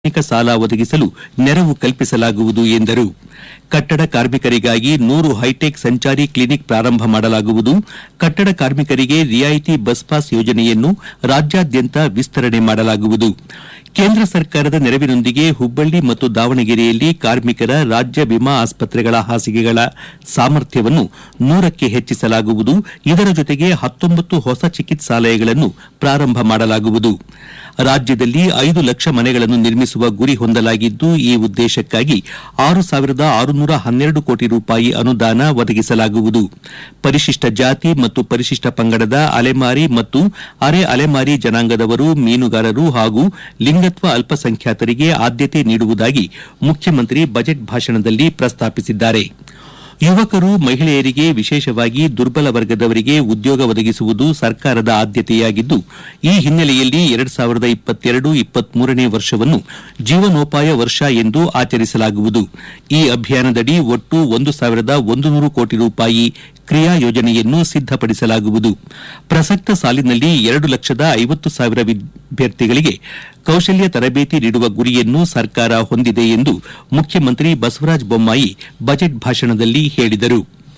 ಶೈಕ್ಷಣಿಕ ಸಾಲ ಒದಗಿಸಲು ನೆರವು ಕಲ್ಪಿಸಲಾಗುವುದು ಎಂದರು ಕಟ್ಟಡ ಕಾರ್ಮಿಕರಿಗಾಗಿ ನೂರು ಹೈಟೆಕ್ ಸಂಚಾರಿ ಕ್ಲಿನಿಕ್ ಪ್ರಾರಂಭ ಮಾಡಲಾಗುವುದು ಕಟ್ಟಡ ಕಾರ್ಮಿಕರಿಗೆ ರಿಯಾಯಿತಿ ಬಸ್ ಪಾಸ್ ಯೋಜನೆಯನ್ನು ರಾಜ್ಯಾದ್ಯಂತ ವಿಸ್ತರಣೆ ಮಾಡಲಾಗುವುದು ಕೇಂದ್ರ ಸರ್ಕಾರದ ನೆರವಿನೊಂದಿಗೆ ಹುಬ್ಬಳ್ಳಿ ಮತ್ತು ದಾವಣಗೆರೆಯಲ್ಲಿ ಕಾರ್ಮಿಕರ ರಾಜ್ಯ ವಿಮಾ ಆಸ್ಪತ್ರೆಗಳ ಹಾಸಿಗೆಗಳ ಸಾಮರ್ಥ್ಯವನ್ನು ನೂರಕ್ಕೆ ಹೆಚ್ಚಿಸಲಾಗುವುದು ಇದರ ಜೊತೆಗೆ ಹತ್ತೊಂಬತ್ತು ಹೊಸ ಚಿಕಿತ್ಸಾಲಯಗಳನ್ನು ಪ್ರಾರಂಭ ಮಾಡಲಾಗುವುದು ರಾಜ್ಯದಲ್ಲಿ ಐದು ಲಕ್ಷ ಮನೆಗಳನ್ನು ನಿರ್ಮಿಸುವ ಗುರಿ ಹೊಂದಲಾಗಿದ್ದು ಈ ಉದ್ದೇಶಕ್ಕಾಗಿ ಆರು ಸಾವಿರದ ಆರುನೂರ ಹನ್ನೆರಡು ಕೋಟಿ ರೂಪಾಯಿ ಅನುದಾನ ಒದಗಿಸಲಾಗುವುದು ಪರಿಶಿಷ್ಟ ಜಾತಿ ಮತ್ತು ಪರಿಶಿಷ್ಟ ಪಂಗಡದ ಅಲೆಮಾರಿ ಮತ್ತು ಅರೆ ಅಲೆಮಾರಿ ಜನಾಂಗದವರು ಮೀನುಗಾರರು ಹಾಗೂ ಲಿಂಗತ್ವ ಅಲ್ಪಸಂಖ್ಯಾತರಿಗೆ ಆದ್ಯತೆ ನೀಡುವುದಾಗಿ ಮುಖ್ಯಮಂತ್ರಿ ಬಜೆಟ್ ಭಾಷಣದಲ್ಲಿ ಪ್ರಸ್ತಾಪಿಸಿದ್ದಾರೆ ಯುವಕರು ಮಹಿಳೆಯರಿಗೆ ವಿಶೇಷವಾಗಿ ದುರ್ಬಲ ವರ್ಗದವರಿಗೆ ಉದ್ಯೋಗ ಒದಗಿಸುವುದು ಸರ್ಕಾರದ ಆದ್ಯತೆಯಾಗಿದ್ದು ಈ ಹಿನ್ನೆಲೆಯಲ್ಲಿ ಎರಡ್ ಸಾವಿರದ ಇಪ್ಪತ್ತೆರಡು ಇಪ್ಪತ್ಮೂರನೇ ವರ್ಷವನ್ನು ಜೀವನೋಪಾಯ ವರ್ಷ ಎಂದು ಆಚರಿಸಲಾಗುವುದು ಈ ಅಭಿಯಾನದಡಿ ಒಟ್ಟು ಒಂದು ಸಾವಿರದ ಒಂದು ನೂರು ಕೋಟಿ ರೂಪಾಯಿ ಕ್ರಿಯಾ ಯೋಜನೆಯನ್ನು ಸಿದ್ದಪಡಿಸಲಾಗುವುದು ಪ್ರಸಕ್ತ ಸಾಲಿನಲ್ಲಿ ಎರಡು ಲಕ್ಷದ ಐವತ್ತು ಸಾವಿರ ವಿದ್ಯಾರ್ಥಿಗಳಿಗೆ ಕೌಶಲ್ಯ ತರಬೇತಿ ನೀಡುವ ಗುರಿಯನ್ನು ಸರ್ಕಾರ ಹೊಂದಿದೆ ಎಂದು ಮುಖ್ಯಮಂತ್ರಿ ಬಸವರಾಜ ಬೊಮ್ಮಾಯಿ ಬಜೆಟ್ ಭಾಷಣದಲ್ಲಿ ಹೇಳಿದರು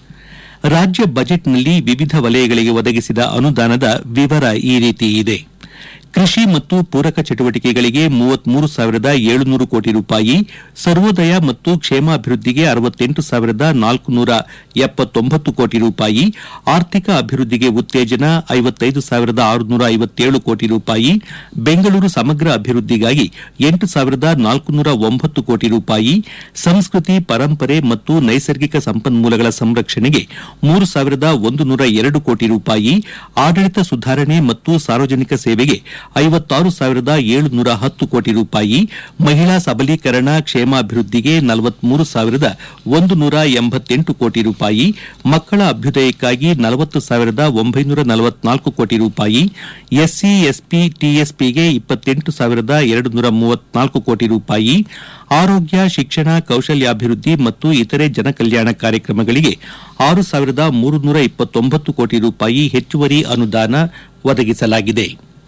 ರಾಜ್ಯ ಬಜೆಟ್ನಲ್ಲಿ ವಿವಿಧ ವಲಯಗಳಿಗೆ ಒದಗಿಸಿದ ಅನುದಾನದ ವಿವರ ಈ ರೀತಿ ಇದೆ ಕೃಷಿ ಮತ್ತು ಪೂರಕ ಚಟುವಟಿಕೆಗಳಿಗೆ ಮೂವತ್ಮೂರು ಸಾವಿರದ ಏಳುನೂರು ಕೋಟಿ ರೂಪಾಯಿ ಸರ್ವೋದಯ ಮತ್ತು ಕ್ಷೇಮಾಭಿವೃದ್ಧಿಗೆ ಅರವತ್ತೆಂಟು ಸಾವಿರದ ನಾಲ್ಕುನೂರ ಎಪ್ಪತ್ತೊಂಬತ್ತು ಕೋಟಿ ರೂಪಾಯಿ ಆರ್ಥಿಕ ಅಭಿವೃದ್ಧಿಗೆ ಉತ್ತೇಜನ ಐವತ್ತೈದು ಸಾವಿರದ ಆರುನೂರ ಐವತ್ತೇಳು ಕೋಟಿ ರೂಪಾಯಿ ಬೆಂಗಳೂರು ಸಮಗ್ರ ಅಭಿವೃದ್ಧಿಗಾಗಿ ಎಂಟು ಸಾವಿರದ ನಾಲ್ಕುನೂರ ಒಂಬತ್ತು ಕೋಟಿ ರೂಪಾಯಿ ಸಂಸ್ಕೃತಿ ಪರಂಪರೆ ಮತ್ತು ನೈಸರ್ಗಿಕ ಸಂಪನ್ಮೂಲಗಳ ಸಂರಕ್ಷಣೆಗೆ ಮೂರು ಸಾವಿರದ ಒಂದು ನೂರ ಎರಡು ಕೋಟಿ ರೂಪಾಯಿ ಆಡಳಿತ ಸುಧಾರಣೆ ಮತ್ತು ಸಾರ್ವಜನಿಕ ಸೇವೆಗೆ ಐವತ್ತಾರು ಸಾವಿರದ ಏಳುನೂರ ಹತ್ತು ಕೋಟಿ ರೂಪಾಯಿ ಮಹಿಳಾ ಸಬಲೀಕರಣ ಕ್ಷೇಮಾಭಿವೃದ್ಧಿಗೆ ನಲವತ್ಮೂರು ಸಾವಿರದ ಒಂದು ನೂರ ಎಂಬತ್ತೆಂಟು ಕೋಟಿ ರೂಪಾಯಿ ಮಕ್ಕಳ ಅಭ್ಯುದಯಕ್ಕಾಗಿ ನಲವತ್ತು ಸಾವಿರದ ಒಂಬೈನೂರ ನಲವತ್ನಾಲ್ಕು ಕೋಟಿ ರೂಪಾಯಿ ಎಸ್ಸಿ ಎಸ್ಪಿ ಟಿಎಸ್ಪಿಗೆ ಇಪ್ಪತ್ತೆಂಟು ಸಾವಿರದ ಎರಡು ನೂರ ಮೂವತ್ನಾಲ್ಕು ಕೋಟಿ ರೂಪಾಯಿ ಆರೋಗ್ಯ ಶಿಕ್ಷಣ ಕೌಶಲ್ಯಾಭಿವೃದ್ಧಿ ಮತ್ತು ಇತರೆ ಜನಕಲ್ಯಾಣ ಕಾರ್ಯಕ್ರಮಗಳಿಗೆ ಆರು ಸಾವಿರದ ಮೂರುನೂರ ಇಪ್ಪತ್ತೊಂಬತ್ತು ಕೋಟಿ ರೂಪಾಯಿ ಹೆಚ್ಚುವರಿ ಅನುದಾನ ಒದಗಿಸಲಾಗಿದೆ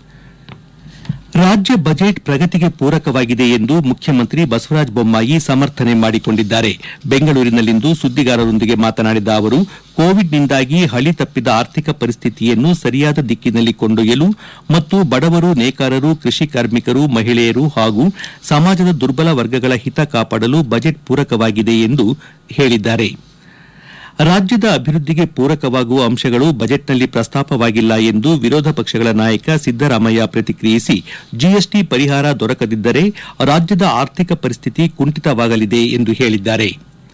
ರಾಜ್ಯ ಬಜೆಟ್ ಪ್ರಗತಿಗೆ ಪೂರಕವಾಗಿದೆ ಎಂದು ಮುಖ್ಯಮಂತ್ರಿ ಬಸವರಾಜ ಬೊಮ್ಮಾಯಿ ಸಮರ್ಥನೆ ಮಾಡಿಕೊಂಡಿದ್ದಾರೆ ಬೆಂಗಳೂರಿನಲ್ಲಿಂದು ಸುದ್ದಿಗಾರರೊಂದಿಗೆ ಮಾತನಾಡಿದ ಅವರು ಕೋವಿಡ್ನಿಂದಾಗಿ ಹಳಿ ತಪ್ಪಿದ ಆರ್ಥಿಕ ಪರಿಸ್ಥಿತಿಯನ್ನು ಸರಿಯಾದ ದಿಕ್ಕಿನಲ್ಲಿ ಕೊಂಡೊಯ್ಯಲು ಮತ್ತು ಬಡವರು ನೇಕಾರರು ಕೃಷಿ ಕಾರ್ಮಿಕರು ಮಹಿಳೆಯರು ಹಾಗೂ ಸಮಾಜದ ದುರ್ಬಲ ವರ್ಗಗಳ ಹಿತ ಕಾಪಾಡಲು ಬಜೆಟ್ ಪೂರಕವಾಗಿದೆ ಎಂದು ಹೇಳಿದ್ದಾರೆ ರಾಜ್ಯದ ಅಭಿವೃದ್ಧಿಗೆ ಪೂರಕವಾಗುವ ಅಂಶಗಳು ಬಜೆಟ್ನಲ್ಲಿ ಪ್ರಸ್ತಾಪವಾಗಿಲ್ಲ ಎಂದು ವಿರೋಧ ಪಕ್ಷಗಳ ನಾಯಕ ಸಿದ್ದರಾಮಯ್ಯ ಪ್ರತಿಕ್ರಿಯಿಸಿ ಜಿಎಸ್ಟಿ ಪರಿಹಾರ ದೊರಕದಿದ್ದರೆ ರಾಜ್ಯದ ಆರ್ಥಿಕ ಪರಿಸ್ಥಿತಿ ಕುಂಠಿತವಾಗಲಿದೆ ಎಂದು ಹೇಳಿದ್ದಾರೆ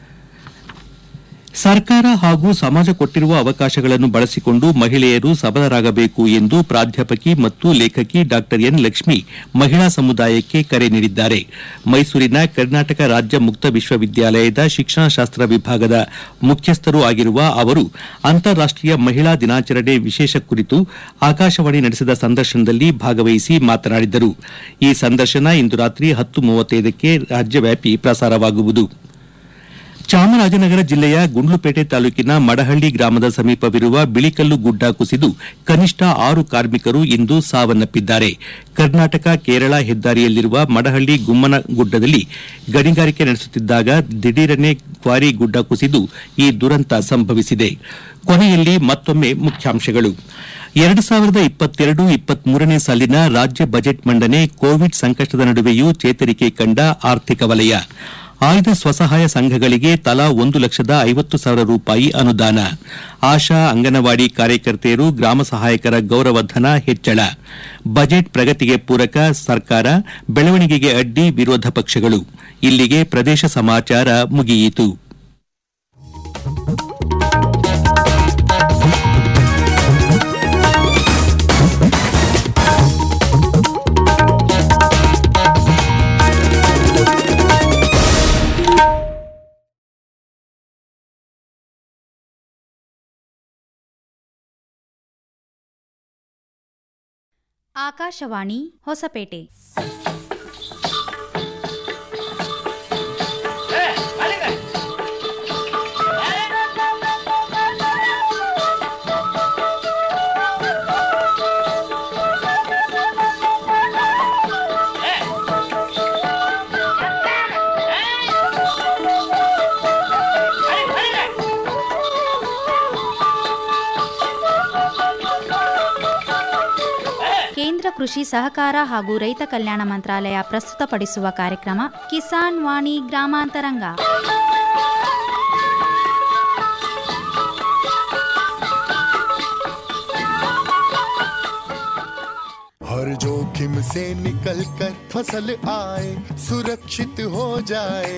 ಸರ್ಕಾರ ಹಾಗೂ ಸಮಾಜ ಕೊಟ್ಟಿರುವ ಅವಕಾಶಗಳನ್ನು ಬಳಸಿಕೊಂಡು ಮಹಿಳೆಯರು ಸಬಲರಾಗಬೇಕು ಎಂದು ಪ್ರಾಧ್ಯಾಪಕಿ ಮತ್ತು ಲೇಖಕಿ ಡಾ ಎನ್ ಲಕ್ಷ್ಮಿ ಮಹಿಳಾ ಸಮುದಾಯಕ್ಕೆ ಕರೆ ನೀಡಿದ್ದಾರೆ ಮೈಸೂರಿನ ಕರ್ನಾಟಕ ರಾಜ್ಯ ಮುಕ್ತ ವಿಶ್ವವಿದ್ಯಾಲಯದ ಶಿಕ್ಷಣಶಾಸ್ತ್ರ ವಿಭಾಗದ ಮುಖ್ಯಸ್ಥರೂ ಆಗಿರುವ ಅವರು ಅಂತಾರಾಷ್ಟೀಯ ಮಹಿಳಾ ದಿನಾಚರಣೆ ವಿಶೇಷ ಕುರಿತು ಆಕಾಶವಾಣಿ ನಡೆಸಿದ ಸಂದರ್ಶನದಲ್ಲಿ ಭಾಗವಹಿಸಿ ಮಾತನಾಡಿದರು ಈ ಸಂದರ್ಶನ ಇಂದು ರಾತ್ರಿ ಹತ್ತು ಮೂವತ್ತೈದಕ್ಕೆ ರಾಜ್ಯವ್ಯಾಪಿ ಪ್ರಸಾರವಾಗುವುದು ಚಾಮರಾಜನಗರ ಜಿಲ್ಲೆಯ ಗುಂಡ್ಲುಪೇಟೆ ತಾಲೂಕಿನ ಮಡಹಳ್ಳಿ ಗ್ರಾಮದ ಸಮೀಪವಿರುವ ಬಿಳಿಕಲ್ಲು ಗುಡ್ಡ ಕುಸಿದು ಕನಿಷ್ಠ ಆರು ಕಾರ್ಮಿಕರು ಇಂದು ಸಾವನ್ನಪ್ಪಿದ್ದಾರೆ ಕರ್ನಾಟಕ ಕೇರಳ ಹೆದ್ದಾರಿಯಲ್ಲಿರುವ ಮಡಹಳ್ಳಿ ಗುಮ್ಮನ ಗುಡ್ಡದಲ್ಲಿ ಗಣಿಗಾರಿಕೆ ನಡೆಸುತ್ತಿದ್ದಾಗ ದಿಢೀರನೆ ಕ್ವಾರಿ ಗುಡ್ಡ ಕುಸಿದು ಈ ದುರಂತ ಸಂಭವಿಸಿದೆ ಕೊನೆಯಲ್ಲಿ ಮತ್ತೊಮ್ಮೆ ಮುಖ್ಯಾಂಶಗಳು ಎರಡು ಸಾವಿರದ ಇಪ್ಪತ್ತೆರಡು ಇಪ್ಪತ್ಮೂರನೇ ಸಾಲಿನ ರಾಜ್ಯ ಬಜೆಟ್ ಮಂಡನೆ ಕೋವಿಡ್ ಸಂಕಷ್ಟದ ನಡುವೆಯೂ ಚೇತರಿಕೆ ಕಂಡ ಆರ್ಥಿಕ ವಲಯ ಆಯ್ದ ಸ್ವಸಹಾಯ ಸಂಘಗಳಿಗೆ ತಲಾ ಒಂದು ಲಕ್ಷದ ಐವತ್ತು ಸಾವಿರ ರೂಪಾಯಿ ಅನುದಾನ ಆಶಾ ಅಂಗನವಾಡಿ ಕಾರ್ಯಕರ್ತೆಯರು ಗ್ರಾಮ ಸಹಾಯಕರ ಗೌರವಧನ ಹೆಚ್ಚಳ ಬಜೆಟ್ ಪ್ರಗತಿಗೆ ಪೂರಕ ಸರ್ಕಾರ ಬೆಳವಣಿಗೆಗೆ ಅಡ್ಡಿ ವಿರೋಧ ಪಕ್ಷಗಳು ಇಲ್ಲಿಗೆ ಪ್ರದೇಶ ಸಮಾಚಾರ ಮುಗಿಯಿತು ಆಕಾಶವಾಣಿ ಹೊಸಪೇಟೆ ಕೃಷಿ ಸಹಕಾರ ಹಾಗೂ ರೈತ ಕಲ್ಯಾಣ ಮಂತ್ರಾಲಯ ಪ್ರಸ್ತುತಪಡಿಸುವ ಕಾರ್ಯಕ್ರಮ ಕಿಸಾನ್ ವಾಣಿ ಗ್ರಾಮಾಂತರಂಗ हर जोखिम से निकल कर फसल आए सुरक्षित हो जाए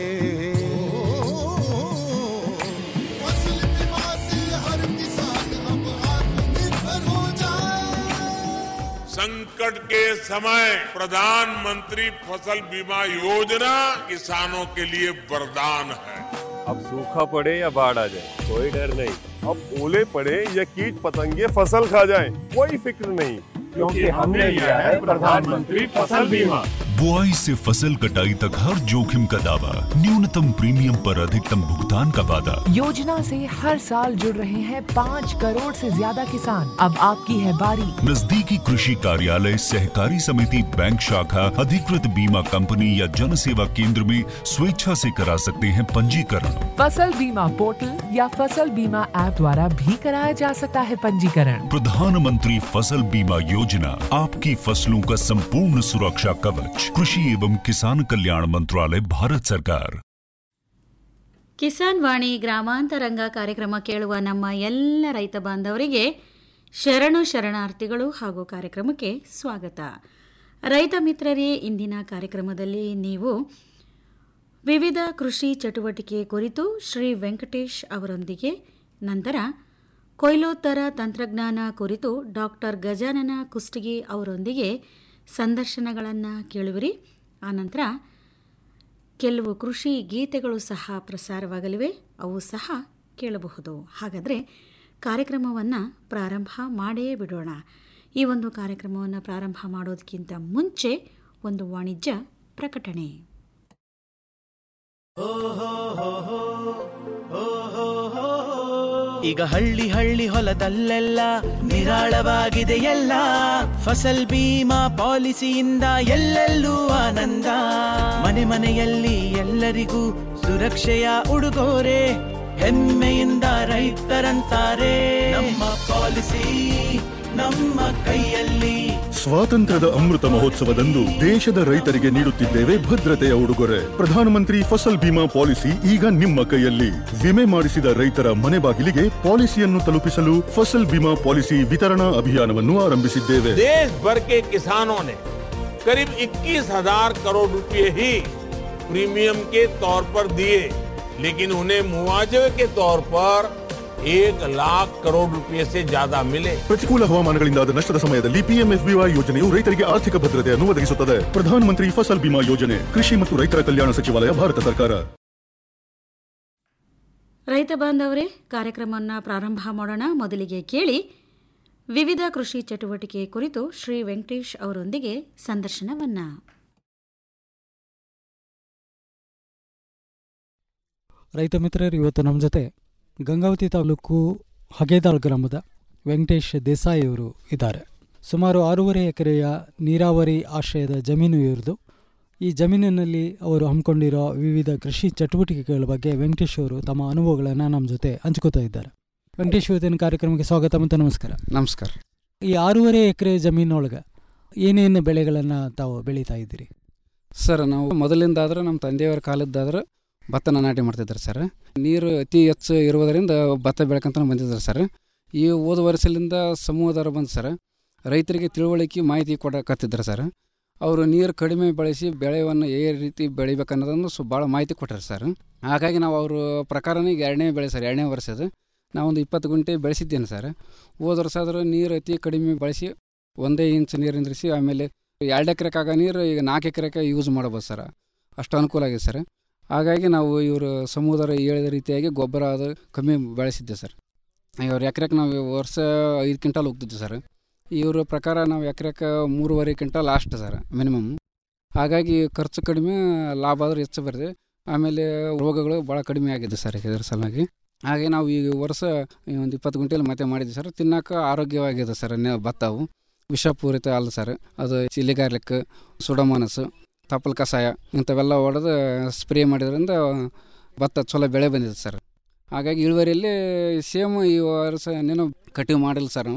फसल बीमा से हर किसान अब आत्मनिर्भर हो जाए संकट के समय प्रधानमंत्री फसल बीमा योजना किसानों के लिए वरदान है अब सूखा पड़े या बाढ़ आ जाए कोई डर नहीं अब ओले पड़े या कीट पतंगे फसल खा जाए कोई फिक्र नहीं क्योंकि हमने लिया है प्रधानमंत्री फसल बीमा बुआई से फसल कटाई तक हर जोखिम का दावा न्यूनतम प्रीमियम पर अधिकतम भुगतान का वादा योजना से हर साल जुड़ रहे हैं पाँच करोड़ से ज्यादा किसान अब आपकी है बारी नजदीकी कृषि कार्यालय सहकारी समिति बैंक शाखा अधिकृत बीमा कंपनी या जन सेवा केंद्र में स्वेच्छा से करा सकते हैं पंजीकरण फसल बीमा पोर्टल या फसल बीमा ऐप द्वारा भी कराया जा सकता है पंजीकरण प्रधानमंत्री फसल बीमा योजना आपकी फसलों का संपूर्ण सुरक्षा कवच कृषि एवं किसान कल्याण मंत्रालय भारत सरकार ಕಿಸಾನ್ ವಾಣಿ ಗ್ರಾಮಾಂತರಂಗ ಕಾರ್ಯಕ್ರಮ ಕೇಳುವ ನಮ್ಮ ಎಲ್ಲ ರೈತ ಬಾಂಧವರಿಗೆ ಶರಣು ಶರಣಾರ್ಥಿಗಳು ಹಾಗೂ ಕಾರ್ಯಕ್ರಮಕ್ಕೆ ಸ್ವಾಗತ ರೈತ ಮಿತ್ರರೇ ಇಂದಿನ ಕಾರ್ಯಕ್ರಮದಲ್ಲಿ ನೀವು ವಿವಿಧ ಕೃಷಿ ಚಟುವಟಿಕೆ ಕುರಿತು ಶ್ರೀ ವೆಂಕಟೇಶ್ ಅವರೊಂದಿಗೆ ನಂತರ ಕೊಯ್ಲೋತ್ತರ ತಂತ್ರಜ್ಞಾನ ಕುರಿತು ಡಾಕ್ಟರ್ ಗಜಾನನ ಕುಷ್ಟಗಿ ಅವರೊಂದಿಗೆ ಸಂದರ್ಶನಗಳನ್ನು ಕೇಳುವಿರಿ ಆನಂತರ ಕೆಲವು ಕೃಷಿ ಗೀತೆಗಳು ಸಹ ಪ್ರಸಾರವಾಗಲಿವೆ ಅವು ಸಹ ಕೇಳಬಹುದು ಹಾಗಾದರೆ ಕಾರ್ಯಕ್ರಮವನ್ನು ಪ್ರಾರಂಭ ಮಾಡೇ ಬಿಡೋಣ ಈ ಒಂದು ಕಾರ್ಯಕ್ರಮವನ್ನು ಪ್ರಾರಂಭ ಮಾಡೋದಕ್ಕಿಂತ ಮುಂಚೆ ಒಂದು ವಾಣಿಜ್ಯ ಪ್ರಕಟಣೆ ಈಗ ಹಳ್ಳಿ ಹಳ್ಳಿ ಹೊಲದಲ್ಲೆಲ್ಲ ನಿರಾಳವಾಗಿದೆ ಎಲ್ಲ ಫಸಲ್ ಬೀಮಾ ಪಾಲಿಸಿಯಿಂದ ಎಲ್ಲೆಲ್ಲೂ ಆನಂದ ಮನೆ ಮನೆಯಲ್ಲಿ ಎಲ್ಲರಿಗೂ ಸುರಕ್ಷೆಯ ಉಡುಗೊರೆ ಹೆಮ್ಮೆಯಿಂದ ರೈತರಂತಾರೆ ನಮ್ಮ ಪಾಲಿಸಿ ನಮ್ಮ ಕೈಯಲ್ಲಿ ಸ್ವಾತಂತ್ರ್ಯದ ಅಮೃತ ಮಹೋತ್ಸವದಂದು ದೇಶದ ರೈತರಿಗೆ ನೀಡುತ್ತಿದ್ದೇವೆ ಭದ್ರತೆಯ ಉಡುಗೊರೆ ಪ್ರಧಾನಮಂತ್ರಿ ಫಸಲ್ ಬಿಮಾ ಪಾಲಿಸಿ ಈಗ ನಿಮ್ಮ ಕೈಯಲ್ಲಿ ವಿಮೆ ಮಾಡಿಸಿದ ರೈತರ ಮನೆ ಬಾಗಿಲಿಗೆ ಪಾಲಿಸಿಯನ್ನು ತಲುಪಿಸಲು ಫಸಲ್ ಬಿಮಾ ಪಾಲಿಸಿ ವಿತರಣಾ ಅಭಿಯಾನವನ್ನು ಆರಂಭಿಸಿದ್ದೇವೆ देश भर के किसानों ने करीब 21,000 करोड़ रुपए ही प्रीमियम के तौर पर दिए लेकिन उन्हें मुआवजे के तौर पर एक लाख करोड़ रुपए से ज्यादा मिले ಪ್ರತಿಕೂಲ ಹವಾಮಾನಗಳಿಂದಾದ ನಷ್ಟದ ಸಮಯದಲ್ಲಿ ಪಿಎಂಎಫ್ಬಿವೈ ಯೋಜನೆಯು ರೈತರಿಗೆ ಆರ್ಥಿಕ ಭದ್ರತೆಯನ್ನು ಒದಗಿಸುತ್ತದೆ ಪ್ರಧಾನಮಂತ್ರಿ ಫಸಲ್ ಬಿಮಾ ಯೋಜನೆ ಕೃಷಿ ಮತ್ತು ರೈತರ ಕಲ್ಯಾಣ ಸಚಿವಾಲಯ ಭಾರತ ಸರ್ಕಾರ ರೈತ ಬಾಂಧವರೇ ಕಾರ್ಯಕ್ರಮವನ್ನು ಪ್ರಾರಂಭ ಮಾಡೋಣ ಮೊದಲಿಗೆ ಕೇಳಿ ವಿವಿಧ ಕೃಷಿ ಚಟುವಟಿಕೆ ಕುರಿತು ಶ್ರೀ ವೆಂಕಟೇಶ್ ಅವರೊಂದಿಗೆ ಸಂದರ್ಶನವನ್ನು ರೈತ ಮಿತ್ರರು ಇವತ್ತು ನಮ್ಮ ಜೊತೆ ಗಂಗಾವತಿ ತಾಲೂಕು ಹಗೇದಾಳ್ ಗ್ರಾಮದ ವೆಂಕಟೇಶ್ ದೇಸಾಯಿ ಅವರು ಇದ್ದಾರೆ ಸುಮಾರು ಆರೂವರೆ ಎಕರೆಯ ನೀರಾವರಿ ಆಶ್ರಯದ ಜಮೀನು ಇವ್ರದ್ದು ಈ ಜಮೀನಿನಲ್ಲಿ ಅವರು ಹಮ್ಮಿಕೊಂಡಿರೋ ವಿವಿಧ ಕೃಷಿ ಚಟುವಟಿಕೆಗಳ ಬಗ್ಗೆ ವೆಂಕಟೇಶ್ ಅವರು ತಮ್ಮ ಅನುಭವಗಳನ್ನು ನಮ್ಮ ಜೊತೆ ಹಂಚ್ಕೋತಾ ಇದ್ದಾರೆ ವೆಂಕಟೇಶ್ ಇವತ್ತಿನ ಕಾರ್ಯಕ್ರಮಕ್ಕೆ ಸ್ವಾಗತ ಮತ್ತು ನಮಸ್ಕಾರ ನಮಸ್ಕಾರ ಈ ಆರೂವರೆ ಎಕರೆ ಜಮೀನೊಳಗೆ ಏನೇನು ಬೆಳೆಗಳನ್ನು ತಾವು ಬೆಳೀತಾ ಇದ್ದೀರಿ ಸರ್ ನಾವು ಮೊದಲಿಂದ ಆದ್ರೆ ನಮ್ಮ ತಂದೆಯವರ ಕಾಲದ್ದಾದ್ರೆ ಭತ್ತನ ನಾಟಿ ಮಾಡ್ತಿದ್ದಾರೆ ಸರ್ ನೀರು ಅತಿ ಹೆಚ್ಚು ಇರುವುದರಿಂದ ಭತ್ತ ಬೆಳ್ಕೊಂತ ಬಂದಿದ್ದಾರೆ ಸರ್ ಈ ಹೋದ ವರ್ಷದಿಂದ ಸಮೂಹದವರು ಬಂದು ಸರ್ ರೈತರಿಗೆ ತಿಳುವಳಿಕೆ ಮಾಹಿತಿ ಕೊಡಕತ್ತಿದ್ದಾರೆ ಸರ್ ಅವರು ನೀರು ಕಡಿಮೆ ಬಳಸಿ ಬೆಳೆಯನ್ನು ಯಾವ ರೀತಿ ಬೆಳಿಬೇಕನ್ನೋದನ್ನು ಸು ಭಾಳ ಮಾಹಿತಿ ಕೊಟ್ಟಾರೆ ಸರ್ ಹಾಗಾಗಿ ನಾವು ಅವ್ರ ಪ್ರಕಾರನೇ ಈಗ ಎರಡನೇ ಬೆಳೆ ಸರ್ ಎರಡನೇ ವರ್ಷದ ನಾವೊಂದು ಇಪ್ಪತ್ತು ಗುಂಟೆ ಬೆಳೆಸಿದ್ದೇನೆ ಸರ್ ಹೋದ ವರ್ಷ ಆದರೂ ನೀರು ಅತಿ ಕಡಿಮೆ ಬಳಸಿ ಒಂದೇ ಇಂಚ್ ನೀರು ನಿಂದ್ರಿಸಿ ಆಮೇಲೆ ಎರಡು ಎಕರೆಕಾಗ ನೀರು ಈಗ ನಾಲ್ಕು ಎಕರೆಗೆ ಯೂಸ್ ಮಾಡ್ಬೋದು ಸರ್ ಅಷ್ಟು ಅನುಕೂಲ ಆಗಿದೆ ಸರ್ ಹಾಗಾಗಿ ನಾವು ಇವರು ಸಮುದಾರ ಹೇಳಿದ ರೀತಿಯಾಗಿ ಗೊಬ್ಬರ ಅದು ಕಮ್ಮಿ ಬೆಳೆಸಿದ್ದೆ ಸರ್ ಇವ್ರ ಎಕರೆಗೆ ನಾವು ವರ್ಷ ಐದು ಕ್ವಿಂಟಲ್ ಹೋಗ್ತಿದ್ದೆ ಸರ್ ಇವ್ರ ಪ್ರಕಾರ ನಾವು ಎಕರೆಗೆ ಮೂರುವರೆ ಕ್ವಿಂಟಲ್ ಲಾಸ್ಟ್ ಸರ್ ಮಿನಿಮಮ್ ಹಾಗಾಗಿ ಖರ್ಚು ಕಡಿಮೆ ಲಾಭ ಆದ್ರೆ ಹೆಚ್ಚು ಬರ್ತದೆ ಆಮೇಲೆ ರೋಗಗಳು ಭಾಳ ಕಡಿಮೆ ಆಗಿದೆ ಸರ್ ಇದರ ಸಲುವಾಗಿ ಹಾಗೆ ನಾವು ಈ ವರ್ಷ ಒಂದು ಇಪ್ಪತ್ತು ಗುಂಟೆಲಿ ಮತ್ತೆ ಮಾಡಿದ್ವಿ ಸರ್ ತಿನ್ನೋಕೆ ಆರೋಗ್ಯವಾಗಿದೆ ಸರ್ ನೆ- ಭತ್ತವು ವಿಷಪೂರಿತ ಅಲ್ಲ ಸರ್ ಅದು ಚಿಲ್ಲಿಗಾರ್ಲಿಕ್ ಸುಡಮೋನಸ್ ತಪ್ಪಲ್ ಕಷಾಯ ಇಂಥವೆಲ್ಲ ಹೊಡೆದು ಸ್ಪ್ರೇ ಮಾಡಿದ್ರಿಂದ ಭತ್ತ ಚಲೋ ಬೆಳೆ ಬಂದಿದೆ ಸರ್ ಹಾಗಾಗಿ ಇಳುವರಿಯಲ್ಲಿ ಸೇಮ್ ಈ ವರ್ಷ ಇನ್ನೇನು ಕಟಿವ್ ಮಾಡಿಲ್ಲ ಸರ್ ನಾವು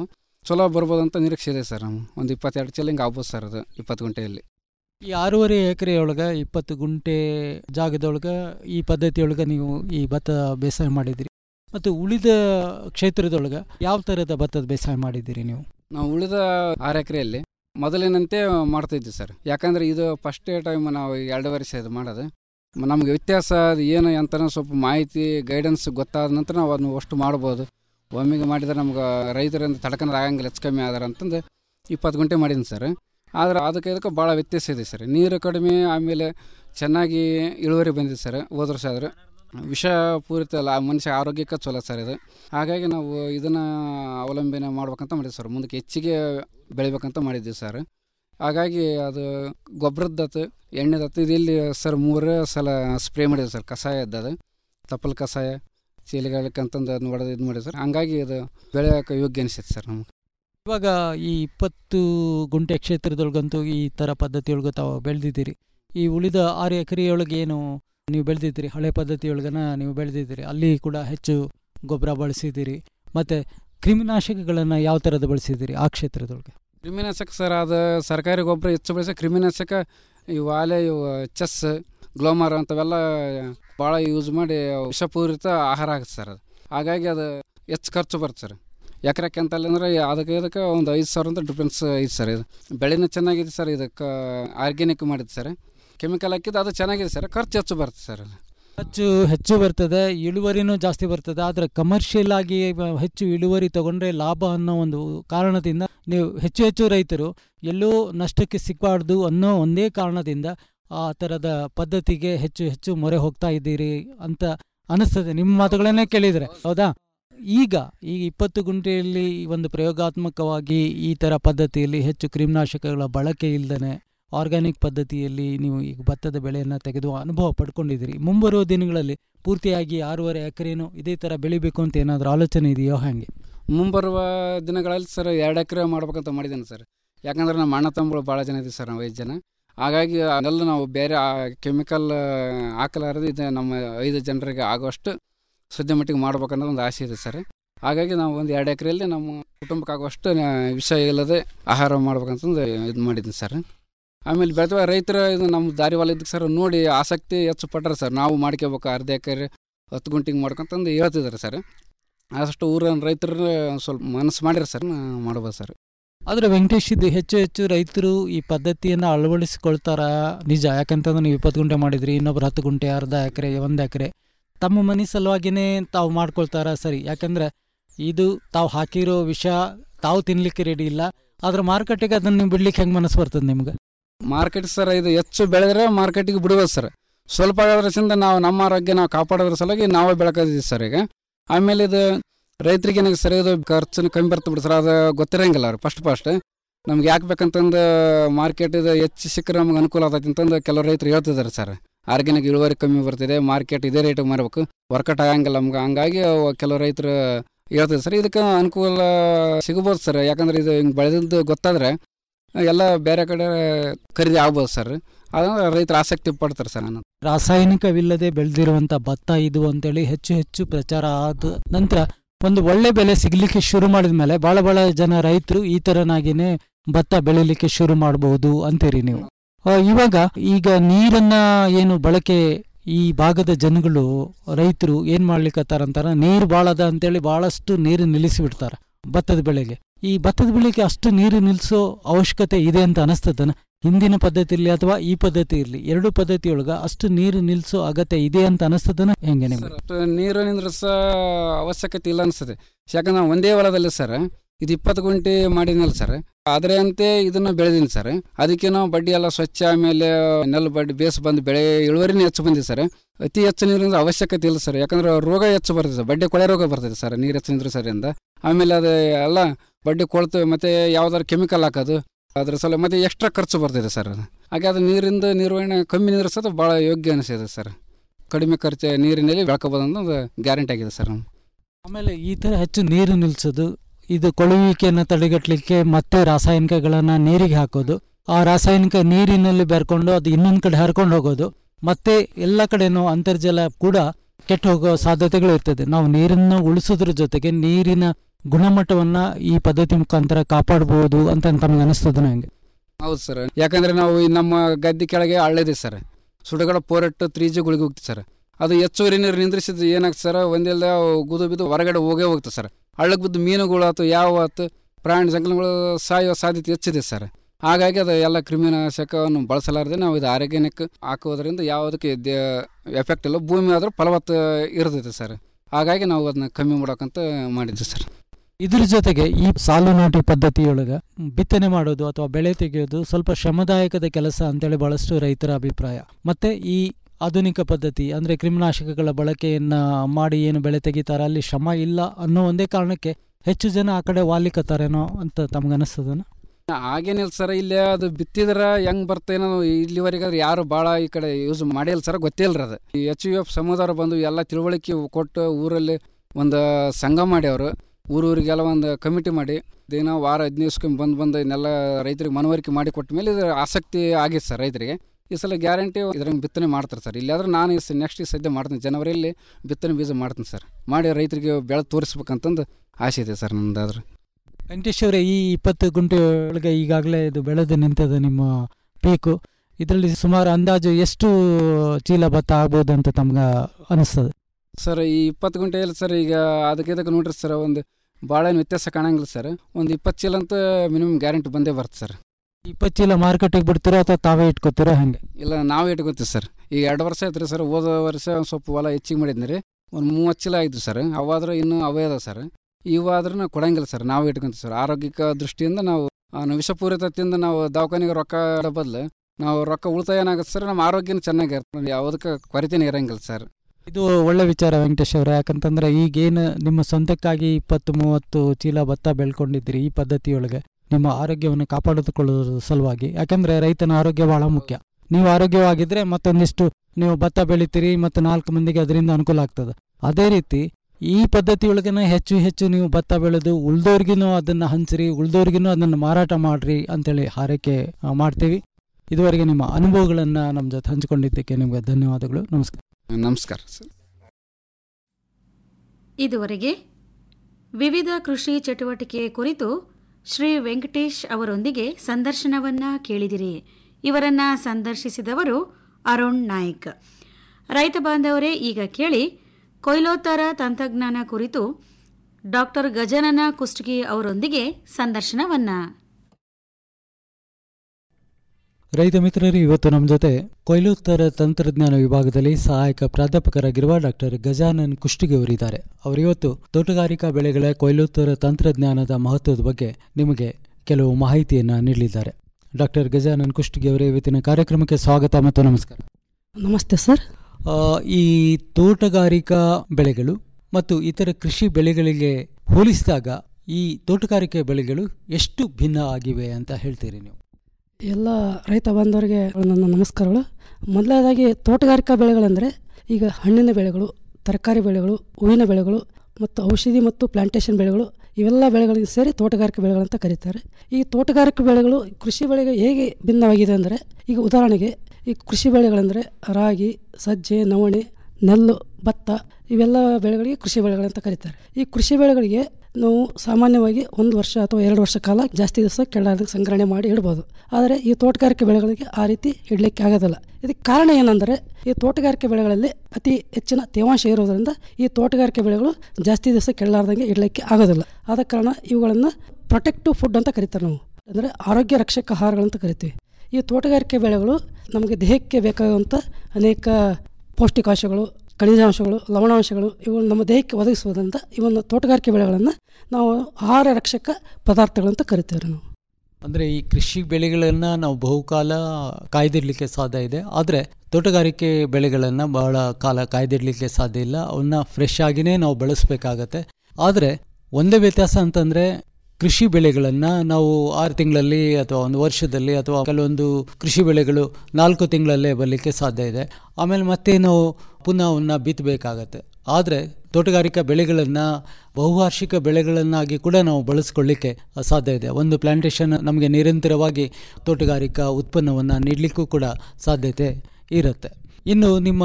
ಚಲೋ ಬರ್ಬೋದು ಅಂತ ನಿರೀಕ್ಷೆ ಇದೆ ಸರ್ ನಮ್ಮ ಒಂದು ಇಪ್ಪತ್ತೆರಡು ಚೀಲ ಹಿಂಗೆ ಆಗ್ಬೋದು ಸರ್ ಅದು ಇಪ್ಪತ್ತು ಗುಂಟೆಯಲ್ಲಿ ಈ ಆರೂವರೆ ಎಕರೆಯೊಳಗೆ ಇಪ್ಪತ್ತು ಗುಂಟೆ ಜಾಗದೊಳಗೆ ಈ ಪದ್ಧತಿಯೊಳಗೆ ನೀವು ಈ ಭತ್ತ ಬೇಸಾಯ ಮಾಡಿದಿರಿ ಮತ್ತು ಉಳಿದ ಕ್ಷೇತ್ರದೊಳಗೆ ಯಾವ ಥರದ ಭತ್ತದ ಬೇಸಾಯ ಮಾಡಿದ್ದೀರಿ ನೀವು ನಾವು ಉಳಿದ ಆರು ಎಕರೆಯಲ್ಲಿ ಮೊದಲಿನಂತೆ ಮಾಡ್ತಿದ್ವಿ ಸರ್ ಯಾಕಂದ್ರೆ ಇದು ಫಸ್ಟ್ ಟೈಮ್ ನಾವು ಎರಡು ವರ್ಷ ಇದು ಮಾಡೋದು ಮ- ನಮ್ಗೆ ವ್ಯತ್ಯಾಸ ಅದು ಏನು ಅಂತನೋ ಸ್ವಲ್ಪ ಮಾಹಿತಿ ಗೈಡೆನ್ಸ್ ಗೊತ್ತಾದ ನಂತರ ನಾವು ಅದನ್ನು ಅಷ್ಟು ಮಾಡ್ಬೋದು ಒಮ್ಮೆಗೆ ಮಾಡಿದ್ರೆ ನಮ್ಗೆ ರೈತರಿಂದ ತಡ್ಕೊಂಡ್ರೆ ಆಗಂಗಿಲ್ಲ ಹೆಚ್ಚು ಕಮ್ಮಿ ಆದ್ರೆ ಅಂತಂದು ಇಪ್ಪತ್ತು ಗಂಟೆ ಮಾಡಿದ್ದೀನಿ ಸರ್ ಆದ್ರೆ ಅದಕ್ಕೆ ಇದಕ್ಕೆ ಭಾಳ ವ್ಯತ್ಯಾಸ ಇದೆ ಸರ್ ನೀರು ಕಡಿಮೆ ಆಮೇಲೆ ಚೆನ್ನಾಗಿ ಇಳುವರಿ ಬಂದಿದೆ ಸರ್ ಹೋದ ವರ್ಷ ಆದ್ರೆ ವಿಷಪೂರಿತ ಅಲ್ಲ ಆ ಮನುಷ್ಯ ಆರೋಗ್ಯಕ್ಕೆ ಚಲೋ ಸರ್ ಇದು ಹಾಗಾಗಿ ನಾವು ಇದನ್ನು ಅವಲಂಬನೆ ಮಾಡ್ಬೇಕಂತ ಮಾಡಿದ್ವಿ ಸರ್ ಮುಂದಕ್ಕೆ ಹೆಚ್ಚಿಗೆ ಬೆಳಿಬೇಕಂತ ಮಾಡಿದ್ದೀವಿ ಸರ್ ಹಾಗಾಗಿ ಅದು ಗೊಬ್ಬರದ್ದತ್ತು ಎಣ್ಣೆದತ್ತು ಇದು ಇಲ್ಲಿ ಸರ್ ಮೂರೇ ಸಲ ಸ್ಪ್ರೇ ಮಾಡಿದೆ ಸರ್ ಕಷಾಯ ಇದ್ದದು ತಪ್ಪಲ್ ಕಷಾಯ ಚೀಲಿಗಳಕ್ಕಂತಂದು ಅದನ್ನ ಹೊಡೆದು ಇದು ಮಾಡಿದೆ ಸರ್ ಹಂಗಾಗಿ ಅದು ಬೆಳೆಯೋಕೆ ಯೋಗ್ಯ ಅನಿಸುತ್ತೆ ಸರ್ ನಮ್ಗೆ ಇವಾಗ ಈ ಇಪ್ಪತ್ತು ಗುಂಟೆ ಕ್ಷೇತ್ರದೊಳಗಂತೂ ಈ ಥರ ಪದ್ಧತಿಯೊಳಗೆ ತಾವು ಬೆಳೆದಿದ್ದೀರಿ ಈ ಉಳಿದ ಆರು ಎಕರೆಯೊಳಗೆ ಏನು ನೀವು ಬೆಳೆದಿದ್ದೀರಿ ಹಳೆ ಪದ್ಧತಿಯೊಳಗನ ನೀವು ಬೆಳೆದಿದ್ದೀರಿ ಅಲ್ಲಿ ಕೂಡ ಹೆಚ್ಚು ಗೊಬ್ಬರ ಬಳಸಿದ್ದೀರಿ ಮತ್ತು ಕ್ರಿಮಿನಾಶಕಗಳನ್ನು ಯಾವ ಥರದ ಬಳಸಿದ್ದೀರಿ ಆ ಕ್ಷೇತ್ರದೊಳಗೆ ಕ್ರಿಮಿನಾಶಕ ಸರ್ ಅದು ಸರ್ಕಾರಿ ಗೊಬ್ಬರ ಹೆಚ್ಚು ಬಳಸಿ ಕ್ರಿಮಿನಾಶಕ ಇವು ಆಲೆ ಇವು ಚೆಸ್ ಗ್ಲೋಮರ್ ಅಂಥವೆಲ್ಲ ಭಾಳ ಯೂಸ್ ಮಾಡಿ ವಿಷಪೂರಿತ ಆಹಾರ ಆಗುತ್ತೆ ಸರ್ ಅದು ಹಾಗಾಗಿ ಅದು ಹೆಚ್ಚು ಖರ್ಚು ಬರುತ್ತೆ ಸರ್ ಎಕರೆಕ್ಕೆ ಅಂತಲ್ಲ ಅಂದರೆ ಅದಕ್ಕೆ ಇದಕ್ಕೆ ಒಂದು ಐದು ಸಾವಿರ ಅಂತ ಡಿಫ್ರೆನ್ಸ್ ಐತೆ ಸರ್ ಇದು ಬೆಳೆನೂ ಚೆನ್ನಾಗಿದೆ ಸರ್ ಇದಕ್ಕೆ ಆರ್ಗ್ಯಾನಿಕ್ ಮಾಡಿದ್ದು ಸರ್ ಕೆಮಿಕಲ್ ಹಾಕಿದ್ದು ಅದು ಚೆನ್ನಾಗಿದೆ ಸರ್ ಖರ್ಚು ಹೆಚ್ಚು ಬರುತ್ತೆ ಸರ್ ಅದು ಹೆಚ್ಚು ಹೆಚ್ಚು ಬರ್ತದೆ ಇಳುವರಿನೂ ಜಾಸ್ತಿ ಬರ್ತದೆ ಆದರೆ ಕಮರ್ಷಿಯಲ್ ಆಗಿ ಬ- ಹೆಚ್ಚು ಇಳುವರಿ ತಗೊಂಡ್ರೆ ಲಾಭ ಅನ್ನೋ ಒಂದು ಕಾರಣದಿಂದ ನೀವು ಹೆಚ್ಚು ಹೆಚ್ಚು ರೈತರು ಎಲ್ಲೂ ನಷ್ಟಕ್ಕೆ ಸಿಕ್ಕಬಾರ್ದು ಅನ್ನೋ ಒಂದೇ ಕಾರಣದಿಂದ ಆ ಥರದ ಪದ್ಧತಿಗೆ ಹೆಚ್ಚು ಹೆಚ್ಚು ಮೊರೆ ಹೋಗ್ತಾ ಇದ್ದೀರಿ ಅಂತ ಅನಿಸ್ತದೆ ನಿಮ್ಮ ಮಾತುಗಳನ್ನೇ ಕೇಳಿದರೆ ಹೌದಾ ಈಗ ಈಗ ಇಪ್ಪತ್ತು ಗುಂಟೆಯಲ್ಲಿ ಈ ಒಂದು ಪ್ರಯೋಗಾತ್ಮಕವಾಗಿ ಈ ಥರ ಪದ್ಧತಿಯಲ್ಲಿ ಹೆಚ್ಚು ಕ್ರಿಮಿನಾಶಕಗಳ ಬಳಕೆ ಇಲ್ಲದೇ ಆರ್ಗ್ಯಾನಿಕ್ ಪದ್ಧತಿಯಲ್ಲಿ ನೀವು ಈಗ ಭತ್ತದ ಬೆಳೆಯನ್ನು ತೆಗೆದು ಅನುಭವ ಪಡ್ಕೊಂಡಿದ್ದೀರಿ ಮುಂಬರುವ ದಿನಗಳಲ್ಲಿ ಪೂರ್ತಿಯಾಗಿ ಆರೂವರೆ ಎಕರೆನೂ ಇದೇ ಥರ ಬೆಳಿಬೇಕು ಅಂತ ಏನಾದರೂ ಆಲೋಚನೆ ಇದೆಯೋ ಹಾಗೆ ಮುಂಬರುವ ದಿನಗಳಲ್ಲಿ ಸರ್ ಎರಡು ಎಕರೆ ಮಾಡ್ಬೇಕಂತ ಮಾಡಿದ್ದೇನೆ ಸರ್ ಯಾಕಂದ್ರೆ ನಮ್ಮ ಅಣ್ಣ ತಮ್ಮಗಳು ಭಾಳ ಜನ ಇದ್ದೀವಿ ಸರ್ ನಾವು ಐದು ಜನ ಹಾಗಾಗಿ ಅದೆಲ್ಲ ನಾವು ಬೇರೆ ಕೆಮಿಕಲ್ ಹಾಕಲಾರದು ಇದು ನಮ್ಮ ಐದು ಜನರಿಗೆ ಆಗುವಷ್ಟು ಸದ್ಯ ಮಟ್ಟಿಗೆ ಮಾಡ್ಬೇಕನ್ನೋದು ಒಂದು ಆಸೆ ಇದೆ ಸರ್ ಹಾಗಾಗಿ ನಾವು ಒಂದು ಎರಡು ಎಕರೆಯಲ್ಲಿ ನಮ್ಮ ಕುಟುಂಬಕ್ಕೆ ಆಗುವಷ್ಟು ಆ, ವಿಷ ಇಲ್ಲದೆ ಆಹಾರ ಮಾಡ್ಬೇಕಂತಂದು ಇದು ಮಾಡಿದ್ದೀನಿ ಸರ್ ಆಮೇಲೆ ಬೆಳೆದ ರೈತರ ಇದು ನಮ್ಮ ದಾರಿ ಹೊಲ ಇದ್ದಕ್ಕೆ ಸರ್ ನೋಡಿ ಆಸಕ್ತಿ ಹೆಚ್ಚು ಪಟ್ರೆ ಸರ್ ನಾವು ಮಾಡ್ಕೋಬೇಕು ಅರ್ಧ ಎಕರೆ ಹತ್ತು ಗುಂಟಿಗೆ ಮಾಡ್ಕೊಂತಂದು ಹೇಳ್ತಿದ್ದಾರೆ ಸರ್ ಅಷ್ಟು ಊರಿನ ರೈತರು ಸ್ವಲ್ಪ ಮನಸ್ಸು ಮಾಡಿರಿ ಸರ್ ನಾ ಮಾಡ್ಬೋದು ಸರ್ ಆದರೆ ವೆಂಕಟೇಶ್ ಇದು ಹೆಚ್ಚು ಹೆಚ್ಚು ರೈತರು ಈ ಪದ್ಧತಿಯನ್ನು ಅಳವಡಿಸಿಕೊಳ್ತಾರ ನಿಜ ಯಾಕಂತಂದ್ರೆ ನೀವು ಇಪ್ಪತ್ತು ಗುಂಟೆ ಮಾಡಿದ್ರಿ ಇನ್ನೊಬ್ರು ಹತ್ತು ಗುಂಟೆ ಅರ್ಧ ಎಕರೆ ಒಂದು ಎಕರೆ ತಮ್ಮ ಮನೆ ಸಲುವಾಗಿಯೇ ತಾವು ಮಾಡ್ಕೊಳ್ತಾರ ಸರಿ ಯಾಕಂದ್ರೆ ಇದು ತಾವು ಹಾಕಿರೋ ವಿಷ ತಾವು ತಿನ್ಲಿಕ್ಕೆ ರೆಡಿ ಇಲ್ಲ ಆದ್ರೆ ಮಾರುಕಟ್ಟೆಗೆ ಅದನ್ನು ನೀವು ಬಿಡ್ಲಿಕ್ಕೆ ಹೆಂಗೆ ಮನಸ್ಸು ಬರ್ತದೆ ನಿಮ್ಗೆ ಮಾರ್ಕೆಟ್ ಸರ್ ಇದು ಹೆಚ್ಚು ಬೆಳೆದ್ರೆ ಮಾರ್ಕೆಟಿಗೆ ಬಿಡ್ಬೋದು ಸರ್ ಸ್ವಲ್ಪ ಆಗೋದ್ರಿಂದ ನಾವು ನಮ್ಮ ಆರೋಗ್ಯ ನಾವು ಕಾಪಾಡೋದ್ರ ಸಲುವಾಗಿ ನಾವೇ ಬೆಳಕೋದಿದ್ದೀವಿ ಸರ್ ಈಗ ಆಮೇಲೆ ಇದು ರೈತರಿಗೆ ನನಗೆ ಸರ್ ಇದು ಖರ್ಚು ಕಮ್ಮಿ ಬರ್ತದೆ ಬಿಡಿ ಸರ್ ಅದು ಗೊತ್ತಿರಂಗಿಲ್ಲ ಅವ್ರು ಫಸ್ಟ್ ಫಸ್ಟ್ ನಮ್ಗೆ ಯಾಕೆ ಬೇಕಂತಂದು ಮಾರ್ಕೆಟ್ ಇದು ಹೆಚ್ಚು ಸಿಕ್ಕರೆ ನಮ್ಗೆ ಅನುಕೂಲ ಆಗತ್ತೆ ಅಂತಂದು ಕೆಲವು ರೈತರು ಹೇಳ್ತಿದ್ದಾರೆ ಸರ್ ಆರ್ಗ್ಯಾನಿಕ್ ಇಳುವರಿ ಕಮ್ಮಿ ಬರ್ತಿದೆ ಮಾರ್ಕೆಟ್ ಇದೇ ರೇಟಿಗೆ ಮಾರಬೇಕು ವರ್ಕೌಟ್ ಆಗಂಗಿಲ್ಲ ನಮ್ಗೆ ಹಂಗಾಗಿ ಅವು ಕೆಲವು ರೈತರು ಹೇಳ್ತಿದ್ದಾರೆ ಸರ್ ಇದಕ್ಕೆ ಅನುಕೂಲ ಸಿಗ್ಬೋದು ಸರ್ ಯಾಕಂದ್ರೆ ಇದು ಹಿಂಗೆ ಬೆಳೆದಿದ್ದು ಗೊತ್ತಾದ್ರೆ ಎಲ್ಲ ಬೇರೆ ಕಡೆ ಖರೀದಿ ಆಗ್ಬೋದು ಸರ್ ಅದಂದ್ರೆ ರೈತರು ಆಸಕ್ತಿ ಪಡ್ತಾರೆ ಸರ್ ನಾನು ರಾಸಾಯನಿಕವಿಲ್ಲದೆ ಬೆಳೆದಿರುವಂಥ ಭತ್ತ ಇದು ಅಂತೇಳಿ ಹೆಚ್ಚು ಹೆಚ್ಚು ಪ್ರಚಾರ ಆದ ನಂತರ ಒಂದು ಒಳ್ಳೆ ಬೆಲೆ ಸಿಗ್ಲಿಕ್ಕೆ ಶುರು ಮಾಡಿದ ಮೇಲೆ ಭಾಳ ಭಾಳ ಜನ ರೈತರು ಈ ಥರನಾಗಿನೇ ಭತ್ತ ಬೆಳಿಲಿಕ್ಕೆ ಶುರು ಮಾಡಬಹುದು ಅಂತೀರಿ ನೀವು ಆ, ಇವಾಗ ಈಗ ನೀರನ್ನ ಏನು ಬಳಕೆ ಈ ಭಾಗದ ಜನಗಳು ರೈತರು ಏನ್ ಮಾಡ್ಲಿಕ್ಕತ್ತಾರಂತಾರ ನೀರು ಭಾಳ ಅದ ಅಂತೇಳಿ ಬಹಳಷ್ಟು ನೀರು ನಿಲ್ಲಿಸಿಬಿಡ್ತಾರ ಭತ್ತದ ಬೆಳೆಗೆ ಈ ಭತ್ತದ ಬೆಳೆಗೆ ಅಷ್ಟು ನೀರು ನಿಲ್ಲಿಸೋ ಅವಶ್ಯಕತೆ ಇದೆ ಅಂತ ಅನಿಸ್ತದನ ಹಿಂದಿನ ಪದ್ಧತಿ ಇರಲಿ ಅಥವಾ ಈ ಪದ್ಧತಿ ಇರಲಿ ಎರಡು ಪದ್ಧತಿಯೊಳಗ ಅಷ್ಟು ನೀರು ನಿಲ್ಲಿಸೋ ಅಗತ್ಯ ಇದೆ ಅಂತ ಅನಿಸ್ತದನ ಹೆಂಗೆ ನಿಮ್ಗೆ ಅಷ್ಟು ನೀರು ನಿಂದ್ರಿಸ ಅವಶ್ಯಕತೆ ಇಲ್ಲ ಅನಿಸ್ತದೆ ಯಾಕಂದ್ರೆ ನಾವು ಒಂದೇ ಹೊಲದಲ್ಲಿ ಸರ್ ಇದು ಇಪ್ಪತ್ತು ಗುಂಟೆ ಮಾಡಿದ್ನಲ್ಲ ಸರ್ ಆದರೆ ಅಂತೆ ಇದನ್ನು ಬೆಳೆದೀನಿ ಸರ್ ಅದಕ್ಕೆ ನಾವು ಬಡ್ಡಿ ಎಲ್ಲ ಸ್ವಚ್ಛ ಆಮೇಲೆ ನೆಲ್ ಬಡ್ಡಿ ಬೇಸ್ ಬಂದು ಬೆಳೆ ಇಳುವರಿನೇ ಹೆಚ್ಚು ಬಂದಿದೆ ಸರ್ ಅತಿ ಹೆಚ್ಚು ನೀರಿನ ಅವಶ್ಯಕತೆ ಇಲ್ಲ ಸರ್ ಯಾಕಂದ್ರೆ ರೋಗ ಹೆಚ್ಚು ಬರ್ತದೆ ಸರ್ ಬಡ್ಡಿ ಕೊಳೆ ರೋಗ ಬರ್ತದೆ ಸರ್ ನೀರು ಹೆಚ್ಚು ನಿಂದ್ರ ಸರಿಂದ ಆಮೇಲೆ ಅದು ಎಲ್ಲ ಬಡ್ಡಿ ಕೊಳ್ತು ಮತ್ತೆ ಯಾವ್ದಾದ್ರು ಕೆಮಿಕಲ್ ಹಾಕೋದು ಅದ್ರ ಸಲ ಮತ್ತೆ ಎಕ್ಸ್ಟ್ರಾ ಖರ್ಚು ಬರ್ತಿದೆ ಸರ್ ಅದು ಹಾಗೆ ಅದು ನೀರಿಂದ ನಿರ್ವಹಣೆ ಕಮ್ಮಿ ನಿಂದ್ರಿಸೋದು ಭಾಳ ಯೋಗ್ಯ ಅನಿಸಿದೆ ಸರ್ ಕಡಿಮೆ ಖರ್ಚು ನೀರಿನಲ್ಲಿ ಬೆಳ್ಕೋಬೋದು ಅನ್ನೋ ಒಂದು ಗ್ಯಾರಂಟಿ ಆಗಿದೆ ಸರ್ ನಮ್ಗೆ ಆಮೇಲೆ ಈ ಥರ ಹೆಚ್ಚು ನೀರು ನಿಲ್ಲಿಸೋದು ಇದು ಕೊಳುವಿಕೆಯನ್ನು ತಡೆಗಟ್ಟಲಿಕ್ಕೆ ಮತ್ತೆ ರಾಸಾಯನಿಕಗಳನ್ನು ನೀರಿಗೆ ಹಾಕೋದು ಆ ರಾಸಾಯನಿಕ ನೀರಿನಲ್ಲಿ ಬೆರ್ಕೊಂಡು ಅದು ಇನ್ನೊಂದು ಕಡೆ ಹರ್ಕೊಂಡು ಹೋಗೋದು ಮತ್ತೆ ಎಲ್ಲ ಕಡೆನೂ ಅಂತರ್ಜಲ ಕೂಡ ಕೆಟ್ಟು ಹೋಗೋ ಸಾಧ್ಯತೆಗಳು ಇರ್ತದೆ ನಾವು ನೀರನ್ನು ಉಳಿಸೋದ್ರ ಜೊತೆಗೆ ನೀರಿನ ಗುಣಮಟ್ಟವನ್ನ ಈ ಪದ್ಧತಿ ಮುಖಾಂತರ ಕಾಪಾಡಬಹುದು ಅಂತ ತಮಗೆ ಅನಿಸ್ತದ ನಂಗೆ ಹೌದು ಸರ್ ಯಾಕಂದ್ರೆ ನಾವು ಈ ನಮ್ಮ ಗದ್ದೆ ಕೆಳಗೆ ಹಳ್ಳದಿದೆ ಸರ್ ಸುಡಗಡ ಪೋರೆಟ್ಟು ತ್ರೀ ಜಿ ಗುಳಿಗೆ ಹೋಗ್ತೀವಿ ಸರ್ ಅದು ಹೆಚ್ಚುವರಿ ನೀರು ನಿಂದ್ರಿಸಿದ್ದು ಏನಾಗ್ತದೆ ಸರ್ ಒಂದಿಲ್ದ ಗುದು ಬಿದ್ದು ಹೊರಗಡೆ ಹೋಗೇ ಹೋಗ್ತದೆ ಸರ್ ಹಳ್ಳಕ್ಕೆ ಬಿದ್ದು ಮೀನುಗಳು ಆತು ಯಾವ ಆತು ಪ್ರಾಣಿ ಸಂಕಲನಗಳು ಸಾಯೋ ಸಾಧ್ಯತೆ ಹೆಚ್ಚಿದೆ ಸರ್ ಹಾಗಾಗಿ ಅದು ಎಲ್ಲ ಕ್ರಿಮಿನಾಶಕವನ್ನು ಬಳಸಲಾರದೆ ನಾವು ಇದು ಆರ್ಗ್ಯಾನಿಕ್ ಹಾಕೋದ್ರಿಂದ ಯಾವುದಕ್ಕೆ ಎಫೆಕ್ಟ್ ಇಲ್ಲ ಭೂಮಿ ಆದರೂ ಫಲವತ್ತ ಇರ್ತೈತೆ ಸರ್ ಹಾಗಾಗಿ ನಾವು ಅದನ್ನ ಕಮ್ಮಿ ಮಾಡೋಕ್ಕಂತ ಮಾಡಿದ್ವಿ ಸರ್ ಇದ್ರ ಜೊತೆಗೆ ಈ ಸಾಲು ನಾಟಿ ಪದ್ಧತಿಯೊಳಗ ಬಿತ್ತನೆ ಮಾಡೋದು ಅಥವಾ ಬೆಳೆ ತೆಗೆಯೋದು ಸ್ವಲ್ಪ ಶ್ರಮದಾಯಕದ ಕೆಲಸ ಅಂತೇಳಿ ಬಹಳಷ್ಟು ರೈತರ ಅಭಿಪ್ರಾಯ ಮತ್ತೆ ಈ ಆಧುನಿಕ ಪದ್ಧತಿ ಅಂದ್ರೆ ಕ್ರಿಮಿನಾಶಕಗಳ ಬಳಕೆಯನ್ನ ಮಾಡಿ ಏನು ಬೆಳೆ ತೆಗಿತಾರ ಅಲ್ಲಿ ಶ್ರಮ ಇಲ್ಲ ಅನ್ನೋ ಒಂದೇ ಕಾರಣಕ್ಕೆ ಹೆಚ್ಚು ಜನ ಆ ಕಡೆ ವಾಲಿಕತ್ತಾರೇನೋ ಅಂತ ತಮ್ಗನಿಸ್ತದನ ಹಾಗೇನಿಲ್ಲ ಸರ್ ಇಲ್ಲಿ ಅದು ಬಿತ್ತಿದ್ರ ಹೆಂಗ್ ಬರ್ತೇನೋ ಇಲ್ಲಿವರೆಗೆ ಯಾರು ಭಾಳ ಈ ಕಡೆ ಯೂಸ್ ಮಾಡಿಲ್ಲ ಸರ್ ಗೊತ್ತಿಲ್ಲ ಅದು ಈ ಎಚ್ ಯು ಎಫ್ ಸಮುದಾಯ ಬಂದು ಎಲ್ಲ ತಿಳುವಳಿಕೆ ಕೊಟ್ಟು ಊರಲ್ಲಿ ಒಂದು ಸಂಘ ಮಾಡ್ಯವರು ಊರೂರಿಗೆಲ್ಲ ಒಂದು ಕಮಿಟಿ ಮಾಡಿ ದಿನ ವಾರ ಹದಿನೈದು ದಿವ್ಸಕ್ಕೆ ಬಂದು ಬಂದು ಇದನ್ನೆಲ್ಲ ರೈತರಿಗೆ ಮನವರಿಕೆ ಮಾಡಿ ಕೊಟ್ಟ ಮೇಲೆ ಇದು ಆಸಕ್ತಿ ಆಗಿದೆ ಸರ್ ರೈತರಿಗೆ ಈ ಸಲ ಗ್ಯಾರಂಟಿ ಇದ್ರಂಗೆ ಬಿತ್ತನೆ ಮಾಡ್ತಾರೆ ಸರ್ ಇಲ್ಲಾದ್ರೆ ನಾನು ನೆಕ್ಸ್ಟ್ ಈ ಸದ್ಯ ಮಾಡ್ತೀನಿ ಜನವರಿಯಲ್ಲಿ ಬಿತ್ತನೆ ಬೀಜ ಮಾಡ್ತೀನಿ ಸರ್ ಮಾಡಿ ರೈತರಿಗೆ ಬೆಳೆ ತೋರಿಸ್ಬೇಕಂತಂದು ಆಸೆ ಇದೆ ಸರ್ ನಂದಾದ್ರೆ ವೆಂಕಟೇಶ್ ಅವರೇ ಈ ಇಪ್ಪತ್ತು ಗುಂಟೆ ಒಳಗೆ ಈಗಾಗಲೇ ಇದು ಬೆಳೆದು ನಿಂತದ ನಿಮ್ಮ ಪೀಕು ಇದರಲ್ಲಿ ಸುಮಾರು ಅಂದಾಜು ಎಷ್ಟು ಚೀಲ ಭತ್ತ ಆಗ್ಬೋದು ಅಂತ ತಮ್ಗೆ ಅನಿಸ್ತದೆ ಸರ್ ಈ ಇಪ್ಪತ್ತು ಗಂಟೆಯಲ್ಲಿ ಸರ್ ಈಗ ಅದಕ್ಕೆ ಇದಕ್ಕೆ ನೋಡ್ರಿ ಸರ್ ಒಂದು ಭಾಳ ಏನು ವ್ಯತ್ಯಾಸ ಕಾಣಂಗಿಲ್ಲ ಸರ್ ಒಂದು ಇಪ್ಪತ್ತು ಚೀಲ ಅಂತ ಮಿನಿಮಮ್ ಗ್ಯಾರಂಟಿ ಬಂದೇ ಬರುತ್ತೆ ಸರ್ ಇಪ್ಪತ್ತು ಚೀಲ ಮಾರ್ಕೆಟಿಗೆ ಬಿಡ್ತೀರಾ ಅಥವಾ ತಾವೇ ಇಟ್ಕೋತೀರಾ ಹೆಂಗೆ ಇಲ್ಲ ನಾವೇ ಇಟ್ಕೊತೀವಿ ಸರ್ ಈಗ ಎರಡು ವರ್ಷ ಆಯ್ತು ರೀ ಸರ್ ಹೋದ ವರ್ಷ ಒಂದ್ ಸ್ವಲ್ಪ ಹೊಲ ಹೆಚ್ಚಿಗೆ ಮಾಡಿದ್ನಿ ರೀ ಒಂದು ಮೂವತ್ತು ಚೀಲ ಆಯಿತು ಸರ್ ಅವಾದ್ರೆ ಇನ್ನೂ ಅವೇ ಅದಾವೆ ಸರ್ ಇವಾದ್ರೂ ನಾವು ಕೊಡಂಗಿಲ್ಲ ಸರ್ ನಾವೇ ಇಟ್ಕೊಂತೀವಿ ಸರ್ ಆರೋಗ್ಯಕ ದೃಷ್ಟಿಯಿಂದ ನಾವು ಆ, ನಾವು ವಿಷಪೂರಿತ ತಿಂದು ನಾವು ದವಾಖಾನೆಗೆ ರೊಕ್ಕ ಇಡೋ ಬದಲು ನಾವು ರೊಕ್ಕ ಉಳಿತಾಯ ಏನಾಗುತ್ತೆ ಸರ್ ನಮ್ಮ ಆರೋಗ್ಯನ ಚೆನ್ನಾಗಿರುತ್ತೆ ಯಾವುದಕ್ಕೆ ಕೊರತೆನೇ ಇರಂಗಿಲ್ಲ ಸರ್ ಇದು ಒಳ್ಳೆ ವಿಚಾರ ವೆಂಕಟೇಶ್ ಅವರೇ ಯಾಕಂತಂದ್ರೆ ಈಗೇನು ನಿಮ್ಮ ಸ್ವಂತಕ್ಕಾಗಿ ಇಪ್ಪತ್ತು ಮೂವತ್ತು ಚೀಲ ಭತ್ತ ಬೆಳ್ಕೊಂಡಿದ್ದೀರಿ ಈ ಪದ್ಧತಿಯೊಳಗೆ ನಿಮ್ಮ ಆರೋಗ್ಯವನ್ನು ಕಾಪಾಡಿಕೊಳ್ಳೋದ್ರ ಸಲುವಾಗಿ ಯಾಕಂದ್ರೆ ರೈತನ ಆರೋಗ್ಯ ಬಹಳ ಮುಖ್ಯ ನೀವು ಆರೋಗ್ಯವಾಗಿದ್ರೆ ಮತ್ತೊಂದಿಷ್ಟು ನೀವು ಭತ್ತ ಬೆಳಿತೀರಿ ಮತ್ತು ನಾಲ್ಕು ಮಂದಿಗೆ ಅದರಿಂದ ಅನುಕೂಲ ಆಗ್ತದೆ ಅದೇ ರೀತಿ ಈ ಪದ್ಧತಿಯೊಳಗನೆ ಹೆಚ್ಚು ಹೆಚ್ಚು ನೀವು ಭತ್ತ ಬೆಳೆದು ಉಳ್ದೋರ್ಗಿನೂ ಅದನ್ನ ಹಂಚ್ರಿ ಉಳ್ದೋರ್ಗಿನೂ ಅದನ್ನು ಮಾರಾಟ ಮಾಡ್ರಿ ಅಂತೇಳಿ ಹಾರೈಕೆ ಆ, ಮಾಡ್ತೀವಿ ಇದುವರೆಗೆ ನಿಮ್ಮ ಅನುಭವಗಳನ್ನ ನಮ್ಮ ಜೊತೆ ಹಂಚಿಕೊಂಡಿದ್ದಕ್ಕೆ ನಿಮ್ಗೆ ಧನ್ಯವಾದಗಳು ನಮಸ್ಕಾರ ನಮಸ್ಕಾರ ಸರ್ ಇದುವರೆಗೆ ವಿವಿಧ ಕೃಷಿ ಚಟುವಟಿಕೆ ಕುರಿತು ಶ್ರೀ ವೆಂಕಟೇಶ್ ಅವರೊಂದಿಗೆ ಸಂದರ್ಶನವನ್ನ ಕೇಳಿದಿರಿ ಇವರನ್ನ ಸಂದರ್ಶಿಸಿದವರು ಅರುಣ್ ನಾಯ್ಕ್ ರೈತ ಬಾಂಧವರೇ ಈಗ ಕೇಳಿ ಕೊಯ್ಲೋತ್ತರ ತಂತ್ರಜ್ಞಾನ ಕುರಿತು ಡಾಕ್ಟರ್ ಗಜನನ ಕುಷ್ಟಗಿ ಅವರೊಂದಿಗೆ ಸಂದರ್ಶನವನ್ನ ರೈತ ಮಿತ್ರರು ಇವತ್ತು ನಮ್ಮ ಜೊತೆ ಕೊಯ್ಲೋತ್ತರ ತಂತ್ರಜ್ಞಾನ ವಿಭಾಗದಲ್ಲಿ ಸಹಾಯಕ ಪ್ರಾಧ್ಯಾಪಕರಾಗಿರುವ ಡಾಕ್ಟರ್ ಗಜಾನನ್ ಕುಷ್ಟಗಿ ಅವರಿದ್ದಾರೆ ಅವರು ಇವತ್ತು ತೋಟಗಾರಿಕಾ ಬೆಳೆಗಳ ಕೊಯ್ಲೋತ್ತರ ತಂತ್ರಜ್ಞಾನದ ಮಹತ್ವದ ಬಗ್ಗೆ ನಿಮಗೆ ಕೆಲವು ಮಾಹಿತಿಯನ್ನು ನೀಡಲಿದ್ದಾರೆ ಡಾಕ್ಟರ್ ಗಜಾನನ್ ಕುಷ್ಟಗಿ ಅವರೇ ಇವತ್ತಿನ ಕಾರ್ಯಕ್ರಮಕ್ಕೆ ಸ್ವಾಗತ ಮತ್ತು ನಮಸ್ಕಾರ ನಮಸ್ತೆ ಸರ್ ಆ, ಈ ತೋಟಗಾರಿಕಾ ಬೆಳೆಗಳು ಮತ್ತು ಇತರ ಕೃಷಿ ಬೆಳೆಗಳಿಗೆ ಹೋಲಿಸಿದಾಗ ಈ ತೋಟಗಾರಿಕೆ ಬೆಳೆಗಳು ಎಷ್ಟು ಭಿನ್ನ ಆಗಿವೆ ಅಂತ ಹೇಳ್ತೀರಿ ನೀವು ಎಲ್ಲ ರೈತ ಬಾಂಧವರಿಗೆ ನನ್ನ ನಮಸ್ಕಾರಗಳು ಮೊದಲನೇದಾಗಿ ತೋಟಗಾರಿಕಾ ಬೆಳೆಗಳೆಂದರೆ ಈಗ ಹಣ್ಣಿನ ಬೆಳೆಗಳು ತರಕಾರಿ ಬೆಳೆಗಳು ಹೂವಿನ ಬೆಳೆಗಳು ಮತ್ತು ಔಷಧಿ ಮತ್ತು ಪ್ಲಾಂಟೇಶನ್ ಬೆಳೆಗಳು ಇವೆಲ್ಲ ಬೆಳೆಗಳಿಗೆ ಸೇರಿ ತೋಟಗಾರಿಕೆ ಬೆಳೆಗಳಂತ ಕರೀತಾರೆ ಈ ತೋಟಗಾರಿಕೆ ಬೆಳೆಗಳು ಕೃಷಿ ಬೆಳೆಗೆ ಹೇಗೆ ಭಿನ್ನವಾಗಿದೆ ಅಂದರೆ ಈಗ ಉದಾಹರಣೆಗೆ ಈ ಕೃಷಿ ಬೆಳೆಗಳೆಂದರೆ ರಾಗಿ ಸಜ್ಜೆ ನವಣೆ ನೆಲ್ಲು ಭತ್ತ ಇವೆಲ್ಲ ಬೆಳೆಗಳಿಗೆ ಕೃಷಿ ಬೆಳೆಗಳಂತ ಕರೀತಾರೆ ಈ ಕೃಷಿ ಬೆಳೆಗಳಿಗೆ ನಾವು ಸಾಮಾನ್ಯವಾಗಿ ಒಂದು ವರ್ಷ ಅಥವಾ ಎರಡು ವರ್ಷ ಕಾಲ ಜಾಸ್ತಿ ದಿವಸ ಕೆಳಗೆ ಸಂಗ್ರಹಣೆ ಮಾಡಿ ಇಡ್ಬೋದು ಆದರೆ ಈ ತೋಟಗಾರಿಕೆ ಬೆಳೆಗಳಿಗೆ ಆ ರೀತಿ ಇಡಲಿಕ್ಕೆ ಆಗೋದಿಲ್ಲ ಇದಕ್ಕೆ ಕಾರಣ ಏನಂದರೆ ಈ ತೋಟಗಾರಿಕೆ ಬೆಳೆಗಳಲ್ಲಿ ಅತಿ ಹೆಚ್ಚಿನ ತೇವಾಂಶ ಇರೋದರಿಂದ ಈ ತೋಟಗಾರಿಕೆ ಬೆಳೆಗಳು ಜಾಸ್ತಿ ದಿವಸ ಕೆಳಲಾರ್ದಂಗೆ ಇಡಲಿಕ್ಕೆ ಆಗೋದಿಲ್ಲ ಆದ ಕಾರಣ ಇವುಗಳನ್ನು ಪ್ರೊಟೆಕ್ಟಿವ್ ಫುಡ್ ಅಂತ ಕರಿತಾರೆ ನಾವು ಅಂದರೆ ಆರೋಗ್ಯ ರಕ್ಷಕ ಆಹಾರಗಳಂತ ಕರಿತೀವಿ ಈ ತೋಟಗಾರಿಕೆ ಬೆಳೆಗಳು ನಮಗೆ ದೇಹಕ್ಕೆ ಬೇಕಾಗುವಂಥ ಅನೇಕ ಪೌಷ್ಟಿಕಾಂಶಗಳು ಖನಿಜಾಂಶಗಳು ಲವಣಾಂಶಗಳು ಇವು ನಮ್ಮ ದೇಹಕ್ಕೆ ಒದಗಿಸುವುದರಿಂದ ಇವನ್ನು ತೋಟಗಾರಿಕೆ ಬೆಳೆಗಳನ್ನು ನಾವು ಆಹಾರ ರಕ್ಷಕ ಪದಾರ್ಥಗಳು ಅಂತ ಕರಿತೇವೆ ನಾವು ಅಂದರೆ ಈ ಕೃಷಿ ಬೆಳೆಗಳನ್ನು ನಾವು ಬಹುಕಾಲ ಕಾಯ್ದಿಡಲಿಕ್ಕೆ ಸಾಧ್ಯ ಇದೆ ಆದರೆ ತೋಟಗಾರಿಕೆ ಬೆಳೆಗಳನ್ನು ಬಹಳ ಕಾಲ ಕಾಯ್ದಿಡಲಿಕ್ಕೆ ಸಾಧ್ಯ ಇಲ್ಲ ಅವನ್ನ ಫ್ರೆಶ್ ಆಗಿನೇ ನಾವು ಬೆಳೆಸಬೇಕಾಗತ್ತೆ ಆದರೆ ಒಂದೇ ವ್ಯತ್ಯಾಸ ಅಂತಂದರೆ ಕೃಷಿ ಬೆಳೆಗಳನ್ನು ನಾವು ಆರು ತಿಂಗಳಲ್ಲಿ ಅಥವಾ ಒಂದು ವರ್ಷದಲ್ಲಿ ಅಥವಾ ಕೆಲವೊಂದು ಕೃಷಿ ಬೆಳೆಗಳು ನಾಲ್ಕು ತಿಂಗಳಲ್ಲೇ ಬರಲಿಕ್ಕೆ ಸಾಧ್ಯ ಇದೆ ಆಮೇಲೆ ಮತ್ತೆ ನಾವು ಪುನಃ ಅವನ್ನ ಬಿತ್ತಬೇಕಾಗತ್ತೆ ಆದರೆ ತೋಟಗಾರಿಕಾ ಬೆಳೆಗಳನ್ನು ಬಹುವಾರ್ಷಿಕ ಬೆಳೆಗಳನ್ನಾಗಿ ಕೂಡ ನಾವು ಬಳಸ್ಕೊಳ್ಳಿಕ್ಕೆ ಸಾಧ್ಯ ಇದೆ ಒಂದು ಪ್ಲಾಂಟೇಶನ್ ನಮಗೆ ನಿರಂತರವಾಗಿ ತೋಟಗಾರಿಕಾ ಉತ್ಪನ್ನವನ್ನು ನೀಡಲಿಕ್ಕೂ ಕೂಡ ಸಾಧ್ಯತೆ ಇರುತ್ತೆ ಇನ್ನು ನಿಮ್ಮ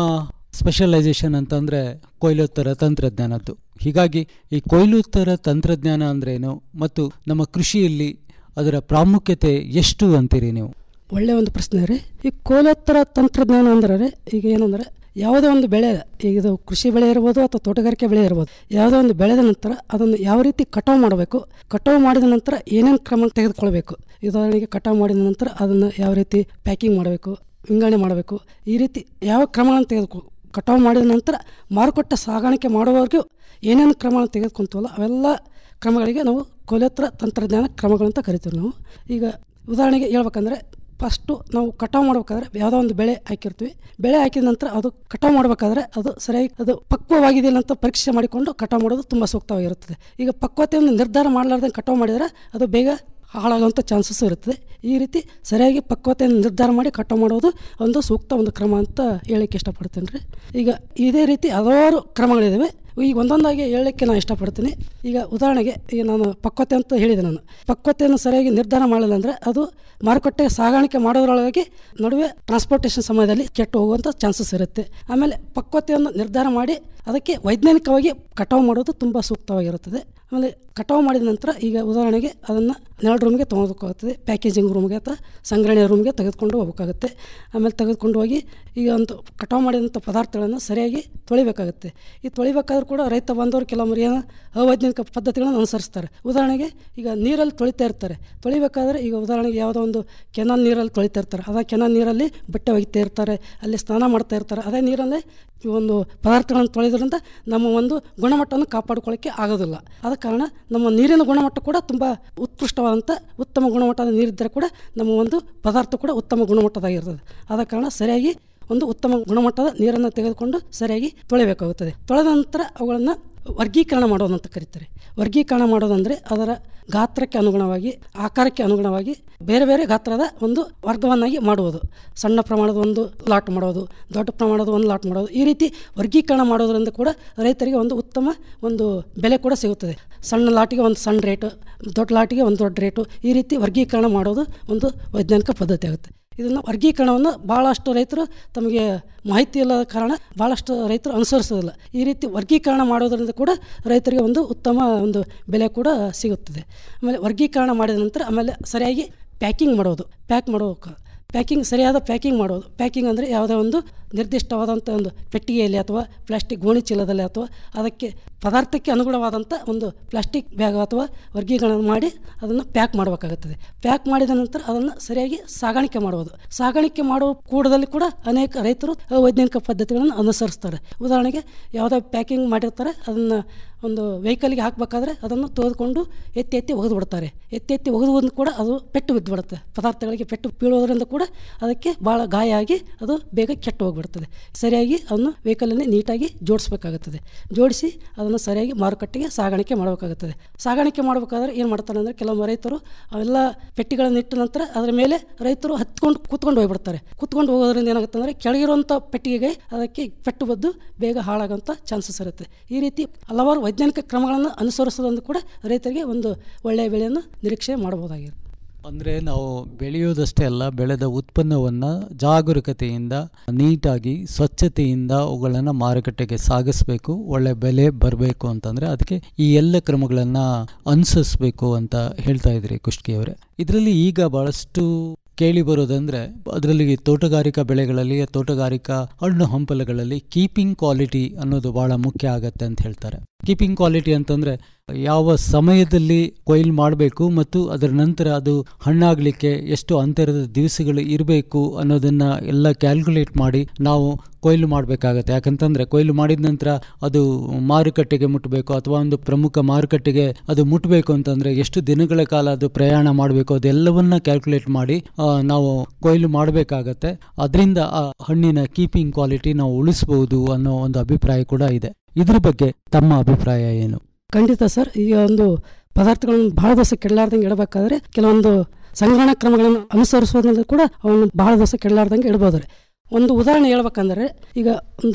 ಸ್ಪೆಷಲೈಸೇಷನ್ ಅಂತಂದರೆ ಕೊಯ್ಲೋತ್ತರ ತಂತ್ರಜ್ಞಾನದ್ದು ಹೀಗಾಗಿ ಈ ಕೊಯ್ಲೋತ್ತರ ತಂತ್ರಜ್ಞಾನ ಅಂದ್ರೇನು ಮತ್ತು ನಮ್ಮ ಕೃಷಿಯಲ್ಲಿ ಅದರ ಪ್ರಾಮುಖ್ಯತೆ ಎಷ್ಟು ಅಂತೀರಿ ನೀವು ಒಳ್ಳೆಯ ಒಂದು ಪ್ರಶ್ನೆ ರೀ ಈ ಕೋಲೋತ್ತರ ತಂತ್ರಜ್ಞಾನ ಅಂದ್ರೆ ರೀ ಈಗ ಏನಂದ್ರೆ ಯಾವುದೇ ಒಂದು ಬೆಳೆ ಈಗ ಇದು ಕೃಷಿ ಬೆಳೆ ಇರ್ಬೋದು ಅಥವಾ ತೋಟಗಾರಿಕೆ ಬೆಳೆ ಇರ್ಬೋದು ಯಾವುದೋ ಒಂದು ಬೆಳೆದ ನಂತರ ಅದನ್ನು ಯಾವ ರೀತಿ ಕಟಾವು ಮಾಡಬೇಕು ಕಟಾವು ಮಾಡಿದ ನಂತರ ಏನೇನು ಕ್ರಮ ತೆಗೆದುಕೊಳ್ಬೇಕು ಉದಾಹರಣೆಗೆ ಕಟಾವು ಮಾಡಿದ ನಂತರ ಅದನ್ನು ಯಾವ ರೀತಿ ಪ್ಯಾಕಿಂಗ್ ಮಾಡಬೇಕು ವಿಂಗಡಣೆ ಮಾಡಬೇಕು ಈ ರೀತಿ ಯಾವ ಕ್ರಮಗಳನ್ನು ತೆಗೆದುಕೊ ಕಟಾವು ಮಾಡಿದ ನಂತರ ಮಾರುಕಟ್ಟೆ ಸಾಗಾಣಿಕೆ ಮಾಡುವವರೆಗೂ ಏನೇನು ಕ್ರಮಗಳನ್ನು ತೆಗೆದುಕೊಂತೀವಲ್ಲ ಅವೆಲ್ಲ ಕ್ರಮಗಳಿಗೆ ನಾವು ಕೊಲೆತ್ರ ತಂತ್ರಜ್ಞಾನ ಕ್ರಮಗಳಂತ ಕರಿತೀವಿ ನಾವು ಈಗ ಉದಾಹರಣೆಗೆ ಹೇಳ್ಬೇಕಂದ್ರೆ ಫಸ್ಟು ನಾವು ಕಟಾವು ಮಾಡ್ಬೇಕಾದ್ರೆ ಯಾವುದೋ ಒಂದು ಬೆಳೆ ಹಾಕಿರ್ತೀವಿ ಬೆಳೆ ಹಾಕಿದ ನಂತರ ಅದು ಕಟಾವು ಮಾಡಬೇಕಾದ್ರೆ ಅದು ಸರಿಯಾಗಿ ಅದು ಪಕ್ವವಾಗಿದೆಯಲ್ಲ ಅಂತ ಪರೀಕ್ಷೆ ಮಾಡಿಕೊಂಡು ಕಟಾವು ಮಾಡೋದು ತುಂಬ ಸೂಕ್ತವಾಗಿರುತ್ತದೆ ಈಗ ಪಕ್ವತೆಯನ್ನು ನಿರ್ಧಾರ ಮಾಡಲಾರ್ದಂಗೆ ಕಟಾವು ಮಾಡಿದರೆ ಅದು ಬೇಗ ಹಾಳಾಗುವಂಥ ಚಾನ್ಸಸ್ ಇರುತ್ತದೆ ಈ ರೀತಿ ಸರಿಯಾಗಿ ಪಕ್ವತೆಯನ್ನು ನಿರ್ಧಾರ ಮಾಡಿ ಕಟಾವು ಮಾಡೋದು ಒಂದು ಸೂಕ್ತ ಒಂದು ಕ್ರಮ ಅಂತ ಹೇಳಕ್ಕೆ ಇಷ್ಟಪಡ್ತೇನೆ ರೀ ಈಗ ಇದೇ ರೀತಿ ಹಲವಾರು ಕ್ರಮಗಳಿದ್ದಾವೆ ಈಗ ಒಂದೊಂದಾಗಿ ಹೇಳಲಿಕ್ಕೆ ನಾನು ಇಷ್ಟಪಡ್ತೀನಿ ಈಗ ಉದಾಹರಣೆಗೆ ಈಗ ನಾನು ಪಕ್ವತೆ ಅಂತ ಹೇಳಿದೆ ನಾನು ಪಕ್ವತೆಯನ್ನು ಸರಿಯಾಗಿ ನಿರ್ಧಾರ ಮಾಡಲಿಲ್ಲ ಅಂದರೆ ಅದು ಮಾರುಕಟ್ಟೆ ಸಾಗಾಣಿಕೆ ಮಾಡೋದ್ರೊಳಗಾಗಿ ನಡುವೆ ಟ್ರಾನ್ಸ್ಪೋರ್ಟೇಷನ್ ಸಮಯದಲ್ಲಿ ಕೆಟ್ಟು ಹೋಗುವಂಥ ಚಾನ್ಸಸ್ ಇರುತ್ತೆ ಆಮೇಲೆ ಪಕ್ವತೆಯನ್ನು ನಿರ್ಧಾರ ಮಾಡಿ ಅದಕ್ಕೆ ವೈಜ್ಞಾನಿಕವಾಗಿ ಕಟಾವು ಮಾಡೋದು ತುಂಬ ಸೂಕ್ತವಾಗಿರುತ್ತದೆ ಆಮೇಲೆ ಕಟಾವು ಮಾಡಿದ ನಂತರ ಈಗ ಉದಾಹರಣೆಗೆ ಅದನ್ನು ನೆರಳು ರೂಮ್ಗೆ ತೊಗೊಳೋದಕ್ಕಾಗ್ತದೆ ಪ್ಯಾಕೇಜಿಂಗ್ ರೂಮ್ಗೆ ಅಥವಾ ಸಂಗ್ರಹಣೆ ರೂಮ್ಗೆ ತೆಗೆದುಕೊಂಡು ಹೋಗಬೇಕಾಗುತ್ತೆ ಆಮೇಲೆ ತೆಗೆದುಕೊಂಡು ಹೋಗಿ ಈಗ ಒಂದು ಕಟಾವು ಮಾಡಿದಂಥ ಪದಾರ್ಥಗಳನ್ನು ಸರಿಯಾಗಿ ತೊಳಿಬೇಕಾಗುತ್ತೆ ಈ ತೊಳಿಬೇಕಾದ್ರೂ ಕೂಡ ರೈತ ಬಂದವರು ಕೆಲವೊಮ್ಮೆ ಏನೋ ಅವೈಜ್ಞಾನಿಕ ಪದ್ಧತಿಗಳನ್ನು ಅನುಸರಿಸ್ತಾರೆ ಉದಾಹರಣೆಗೆ ಈಗ ನೀರಲ್ಲಿ ತೊಳಿತಾ ಇರ್ತಾರೆ ತೊಳಿಬೇಕಾದ್ರೆ ಈಗ ಉದಾಹರಣೆಗೆ ಯಾವುದೋ ಒಂದು ಕೆನಾಲ್ ನೀರಲ್ಲಿ ತೊಳಿತಾ ಇರ್ತಾರೆ ಅದೇ ಕೆನಾಲ್ ನೀರಲ್ಲಿ ಬಟ್ಟೆ ಒಗಿತಾ ಇರ್ತಾರೆ ಅಲ್ಲಿ ಸ್ನಾನ ಮಾಡ್ತಾ ಇರ್ತಾರೆ ಅದೇ ನೀರಲ್ಲೇ ಈ ಒಂದು ಪದಾರ್ಥಗಳನ್ನು ತೊಳೆದ್ರಿಂದ ನಮ್ಮ ಒಂದು ಗುಣಮಟ್ಟವನ್ನು ಕಾಪಾಡಿಕೊಳ್ಳೋಕ್ಕೆ ಆಗೋದಿಲ್ಲ ಆದ ಕಾರಣ ನಮ್ಮ ನೀರಿನ ಗುಣಮಟ್ಟ ಕೂಡ ತುಂಬ ಉತ್ಕೃಷ್ಟವಾದಂಥ ಉತ್ತಮ ಗುಣಮಟ್ಟದ ನೀರಿದ್ದರೆ ಕೂಡ ನಮ್ಮ ಒಂದು ಪದಾರ್ಥ ಕೂಡ ಉತ್ತಮ ಗುಣಮಟ್ಟದಾಗಿರ್ತದೆ ಆದ ಕಾರಣ ಸರಿಯಾಗಿ ಒಂದು ಉತ್ತಮ ಗುಣಮಟ್ಟದ ನೀರನ್ನು ತೆಗೆದುಕೊಂಡು ಸರಿಯಾಗಿ ತೊಳೆಯಬೇಕಾಗುತ್ತದೆ ತೊಳೆದ ನಂತರ ಅವುಗಳನ್ನು ವರ್ಗೀಕರಣ ಮಾಡೋದು ಅಂತ ಕರೀತಾರೆ ವರ್ಗೀಕರಣ ಮಾಡೋದಂದರೆ ಅದರ ಗಾತ್ರಕ್ಕೆ ಅನುಗುಣವಾಗಿ ಆಕಾರಕ್ಕೆ ಅನುಗುಣವಾಗಿ ಬೇರೆ ಬೇರೆ ಗಾತ್ರದ ಒಂದು ವರ್ಗವನ್ನಾಗಿ ಮಾಡುವುದು ಸಣ್ಣ ಪ್ರಮಾಣದ ಒಂದು ಲಾಟ್ ಮಾಡೋದು ದೊಡ್ಡ ಪ್ರಮಾಣದ ಒಂದು ಲಾಟ್ ಮಾಡೋದು ಈ ರೀತಿ ವರ್ಗೀಕರಣ ಮಾಡೋದ್ರಿಂದ ಕೂಡ ರೈತರಿಗೆ ಒಂದು ಉತ್ತಮ ಒಂದು ಬೆಲೆ ಕೂಡ ಸಿಗುತ್ತದೆ ಸಣ್ಣ ಲಾಟಿಗೆ ಒಂದು ಸಣ್ಣ ರೇಟು ದೊಡ್ಡ ಲಾಟಿಗೆ ಒಂದು ದೊಡ್ಡ ರೇಟು ಈ ರೀತಿ ವರ್ಗೀಕರಣ ಮಾಡೋದು ಒಂದು ವೈಜ್ಞಾನಿಕ ಪದ್ಧತಿ ಆಗುತ್ತೆ ಇದನ್ನು ವರ್ಗೀಕರಣವನ್ನು ಭಾಳಷ್ಟು ರೈತರು ತಮಗೆ ಮಾಹಿತಿ ಇಲ್ಲದ ಕಾರಣ ಭಾಳಷ್ಟು ರೈತರು ಅನುಸರಿಸೋದಿಲ್ಲ ಈ ರೀತಿ ವರ್ಗೀಕರಣ ಮಾಡೋದರಿಂದ ಕೂಡ ರೈತರಿಗೆ ಒಂದು ಉತ್ತಮ ಒಂದು ಬೆಲೆ ಕೂಡ ಸಿಗುತ್ತದೆ ಆಮೇಲೆ ವರ್ಗೀಕರಣ ಮಾಡಿದ ನಂತರ ಆಮೇಲೆ ಸರಿಯಾಗಿ ಪ್ಯಾಕಿಂಗ್ ಮಾಡೋದು ಪ್ಯಾಕ್ ಮಾಡೋಕೆ ಪ್ಯಾಕಿಂಗ್ ಸರಿಯಾದ ಪ್ಯಾಕಿಂಗ್ ಮಾಡೋದು ಪ್ಯಾಕಿಂಗ್ ಅಂದರೆ ಯಾವುದೇ ಒಂದು ನಿರ್ದಿಷ್ಟವಾದಂಥ ಒಂದು ಪೆಟ್ಟಿಗೆಯಲ್ಲಿ ಅಥವಾ ಪ್ಲಾಸ್ಟಿಕ್ ಗೋಣಿ ಚೀಲದಲ್ಲಿ ಅಥವಾ ಅದಕ್ಕೆ ಪದಾರ್ಥಕ್ಕೆ ಅನುಗುಣವಾದಂಥ ಒಂದು ಪ್ಲಾಸ್ಟಿಕ್ ಬ್ಯಾಗ್ ಅಥವಾ ವರ್ಗೀಕರಣ ಮಾಡಿ ಅದನ್ನು ಪ್ಯಾಕ್ ಮಾಡಬೇಕಾಗುತ್ತದೆ ಪ್ಯಾಕ್ ಮಾಡಿದ ನಂತರ ಅದನ್ನು ಸರಿಯಾಗಿ ಸಾಗಾಣಿಕೆ ಮಾಡುವುದು ಸಾಗಾಣಿಕೆ ಮಾಡುವ ಕೂಡದಲ್ಲಿ ಕೂಡ ಅನೇಕ ರೈತರು ವೈಜ್ಞಾನಿಕ ಪದ್ಧತಿಗಳನ್ನು ಅನುಸರಿಸ್ತಾರೆ ಉದಾಹರಣೆಗೆ ಯಾವುದೇ ಪ್ಯಾಕಿಂಗ್ ಮಾಡಿರ್ತಾರೆ ಅದನ್ನು ಒಂದು ವೆಹಿಕಲ್ಗೆ ಹಾಕಬೇಕಾದ್ರೆ ಅದನ್ನು ತೆಗೆದುಕೊಂಡು ಎತ್ತಿ ಎತ್ತಿ ಒಗೆದು ಬಿಡ್ತಾರೆ ಎತ್ತಿ ಎತ್ತಿ ಒಗೆದು ಬಂದು ಕೂಡ ಅದು ಪೆಟ್ಟು ಬಿದ್ದು ಬಿಡುತ್ತೆ ಪದಾರ್ಥಗಳಿಗೆ ಪೆಟ್ಟು ಬೀಳೋದ್ರಿಂದ ಕೂಡ ಅದಕ್ಕೆ ಭಾಳ ಗಾಯ ಆಗಿ ಅದು ಬೇಗ ಕೆಟ್ಟು ಹೋಗಿಬಿಡ್ತದೆ ಸರಿಯಾಗಿ ಅದನ್ನು ವೆಹಿಕಲಲ್ಲಿ ನೀಟಾಗಿ ಜೋಡಿಸ್ಬೇಕಾಗುತ್ತದೆ ಜೋಡಿಸಿ ಅದನ್ನು ಸರಿಯಾಗಿ ಮಾರುಕಟ್ಟೆಗೆ ಸಾಗಾಣಿಕೆ ಮಾಡಬೇಕಾಗುತ್ತದೆ ಸಾಗಾಣಿಕೆ ಮಾಡಬೇಕಾದ್ರೆ ಏನು ಮಾಡ್ತಾರೆ ಅಂದರೆ ಕೆಲವು ರೈತರು ಅವೆಲ್ಲ ಪೆಟ್ಟಿಗಳನ್ನು ಇಟ್ಟ ನಂತರ ಅದರ ಮೇಲೆ ರೈತರು ಹತ್ಕೊಂಡು ಕೂತ್ಕೊಂಡು ಹೋಗ್ಬಿಡ್ತಾರೆ ಕೂತ್ಕೊಂಡು ಹೋಗೋದ್ರಿಂದ ಏನಾಗುತ್ತೆ ಅಂದರೆ ಕೆಳಗಿರುವಂಥ ಪೆಟ್ಟಿಗೆಗೆ ಅದಕ್ಕೆ ಪೆಟ್ಟು ಬದ್ದು ಬೇಗ ಹಾಳಾಗೋಂಥ ಚಾನ್ಸಸ್ ಇರುತ್ತೆ ಈ ರೀತಿ ಹಲವಾರು ವೈಜ್ಞಾನಿಕ ಕ್ರಮಗಳನ್ನು ಅನುಸರಿಸೋದ್ರಿಂದ ಕೂಡ ರೈತರಿಗೆ ಒಂದು ಒಳ್ಳೆಯ ಬೆಳೆಯನ್ನು ನಿರೀಕ್ಷೆ ಮಾಡಬಹುದಾಗಿದೆ ಅಂದರೆ ನಾವು ಬೆಳೆಯೋದಷ್ಟೇ ಅಲ್ಲ ಬೆಳೆದ ಉತ್ಪನ್ನವನ್ನು ಜಾಗರೂಕತೆಯಿಂದ ನೀಟಾಗಿ ಸ್ವಚ್ಛತೆಯಿಂದ ಅವುಗಳನ್ನು ಮಾರುಕಟ್ಟೆಗೆ ಸಾಗಿಸಬೇಕು ಒಳ್ಳೆ ಬೆಲೆ ಬರಬೇಕು ಅಂತಂದರೆ ಅದಕ್ಕೆ ಈ ಎಲ್ಲ ಕ್ರಮಗಳನ್ನು ಅನುಸರಿಸಬೇಕು ಅಂತ ಹೇಳ್ತಾ ಇದ್ರಿ ಕುಷ್ಕಿಯವರೇ ಇದರಲ್ಲಿ ಈಗ ಭಾಳಷ್ಟು ಕೇಳಿ ಬರೋದಂದ್ರೆ ಅದರಲ್ಲಿ ತೋಟಗಾರಿಕಾ ಬೆಳೆಗಳಲ್ಲಿ ತೋಟಗಾರಿಕಾ ಹಣ್ಣು ಹಂಪಲುಗಳಲ್ಲಿ ಕೀಪಿಂಗ್ ಕ್ವಾಲಿಟಿ ಅನ್ನೋದು ಬಹಳ ಮುಖ್ಯ ಆಗತ್ತೆ ಅಂತ ಹೇಳ್ತಾರೆ ಕೀಪಿಂಗ್ ಕ್ವಾಲಿಟಿ ಅಂತಂದ್ರೆ ಯಾವ ಸಮಯದಲ್ಲಿ ಕೊಯ್ಲು ಮಾಡಬೇಕು ಮತ್ತು ಅದರ ನಂತರ ಅದು ಹಣ್ಣಾಗಲಿಕ್ಕೆ ಎಷ್ಟು ಅಂತರದ ದಿವಸಗಳು ಇರಬೇಕು ಅನ್ನೋದನ್ನ ಎಲ್ಲ ಕ್ಯಾಲ್ಕುಲೇಟ್ ಮಾಡಿ ನಾವು ಕೊಯ್ಲು ಮಾಡಬೇಕಾಗತ್ತೆ ಯಾಕಂತಂದ್ರೆ ಕೊಯ್ಲು ಮಾಡಿದ ನಂತರ ಅದು ಮಾರುಕಟ್ಟೆಗೆ ಮುಟ್ಟಬೇಕು ಅಥವಾ ಒಂದು ಪ್ರಮುಖ ಮಾರುಕಟ್ಟೆಗೆ ಅದು ಮುಟ್ಟಬೇಕು ಅಂತಂದ್ರೆ ಎಷ್ಟು ದಿನಗಳ ಕಾಲ ಅದು ಪ್ರಯಾಣ ಮಾಡಬೇಕು ಅದೆಲ್ಲವನ್ನ ಕ್ಯಾಲ್ಕುಲೇಟ್ ಮಾಡಿ ಆ, ನಾವು ಕೊಯ್ಲು ಮಾಡಬೇಕಾಗತ್ತೆ ಅದರಿಂದ ಆ ಹಣ್ಣಿನ ಕೀಪಿಂಗ್ ಕ್ವಾಲಿಟಿ ನಾವು ಉಳಿಸಬಹುದು ಅನ್ನೋ ಒಂದು ಅಭಿಪ್ರಾಯ ಕೂಡ ಇದೆ ಇದ್ರ ಬಗ್ಗೆ ತಮ್ಮ ಅಭಿಪ್ರಾಯ ಏನು ಖಂಡಿತ ಸರ್ ಈಗ ಒಂದು ಪದಾರ್ಥಗಳನ್ನು ಬಹಳ ದಿವಸ ಕೆಡಲಾರ್ದಂಗೆ ಇಡಬೇಕಾದ್ರೆ ಕೆಲವೊಂದು ಸಂಗ್ರಹಣಾ ಕ್ರಮಗಳನ್ನು ಅನುಸರಿಸೋದ್ರಿಂದ ಕೂಡ ಅವನ್ನು ಬಹಳ ದಿವಸ ಕೆಡಲಾರ್ದಂಗೆ ಇಡ್ಬೋದು ರೀ ಒಂದು ಉದಾಹರಣೆ ಹೇಳ್ಬೇಕಂದ್ರೆ ಈಗ ಒಂದು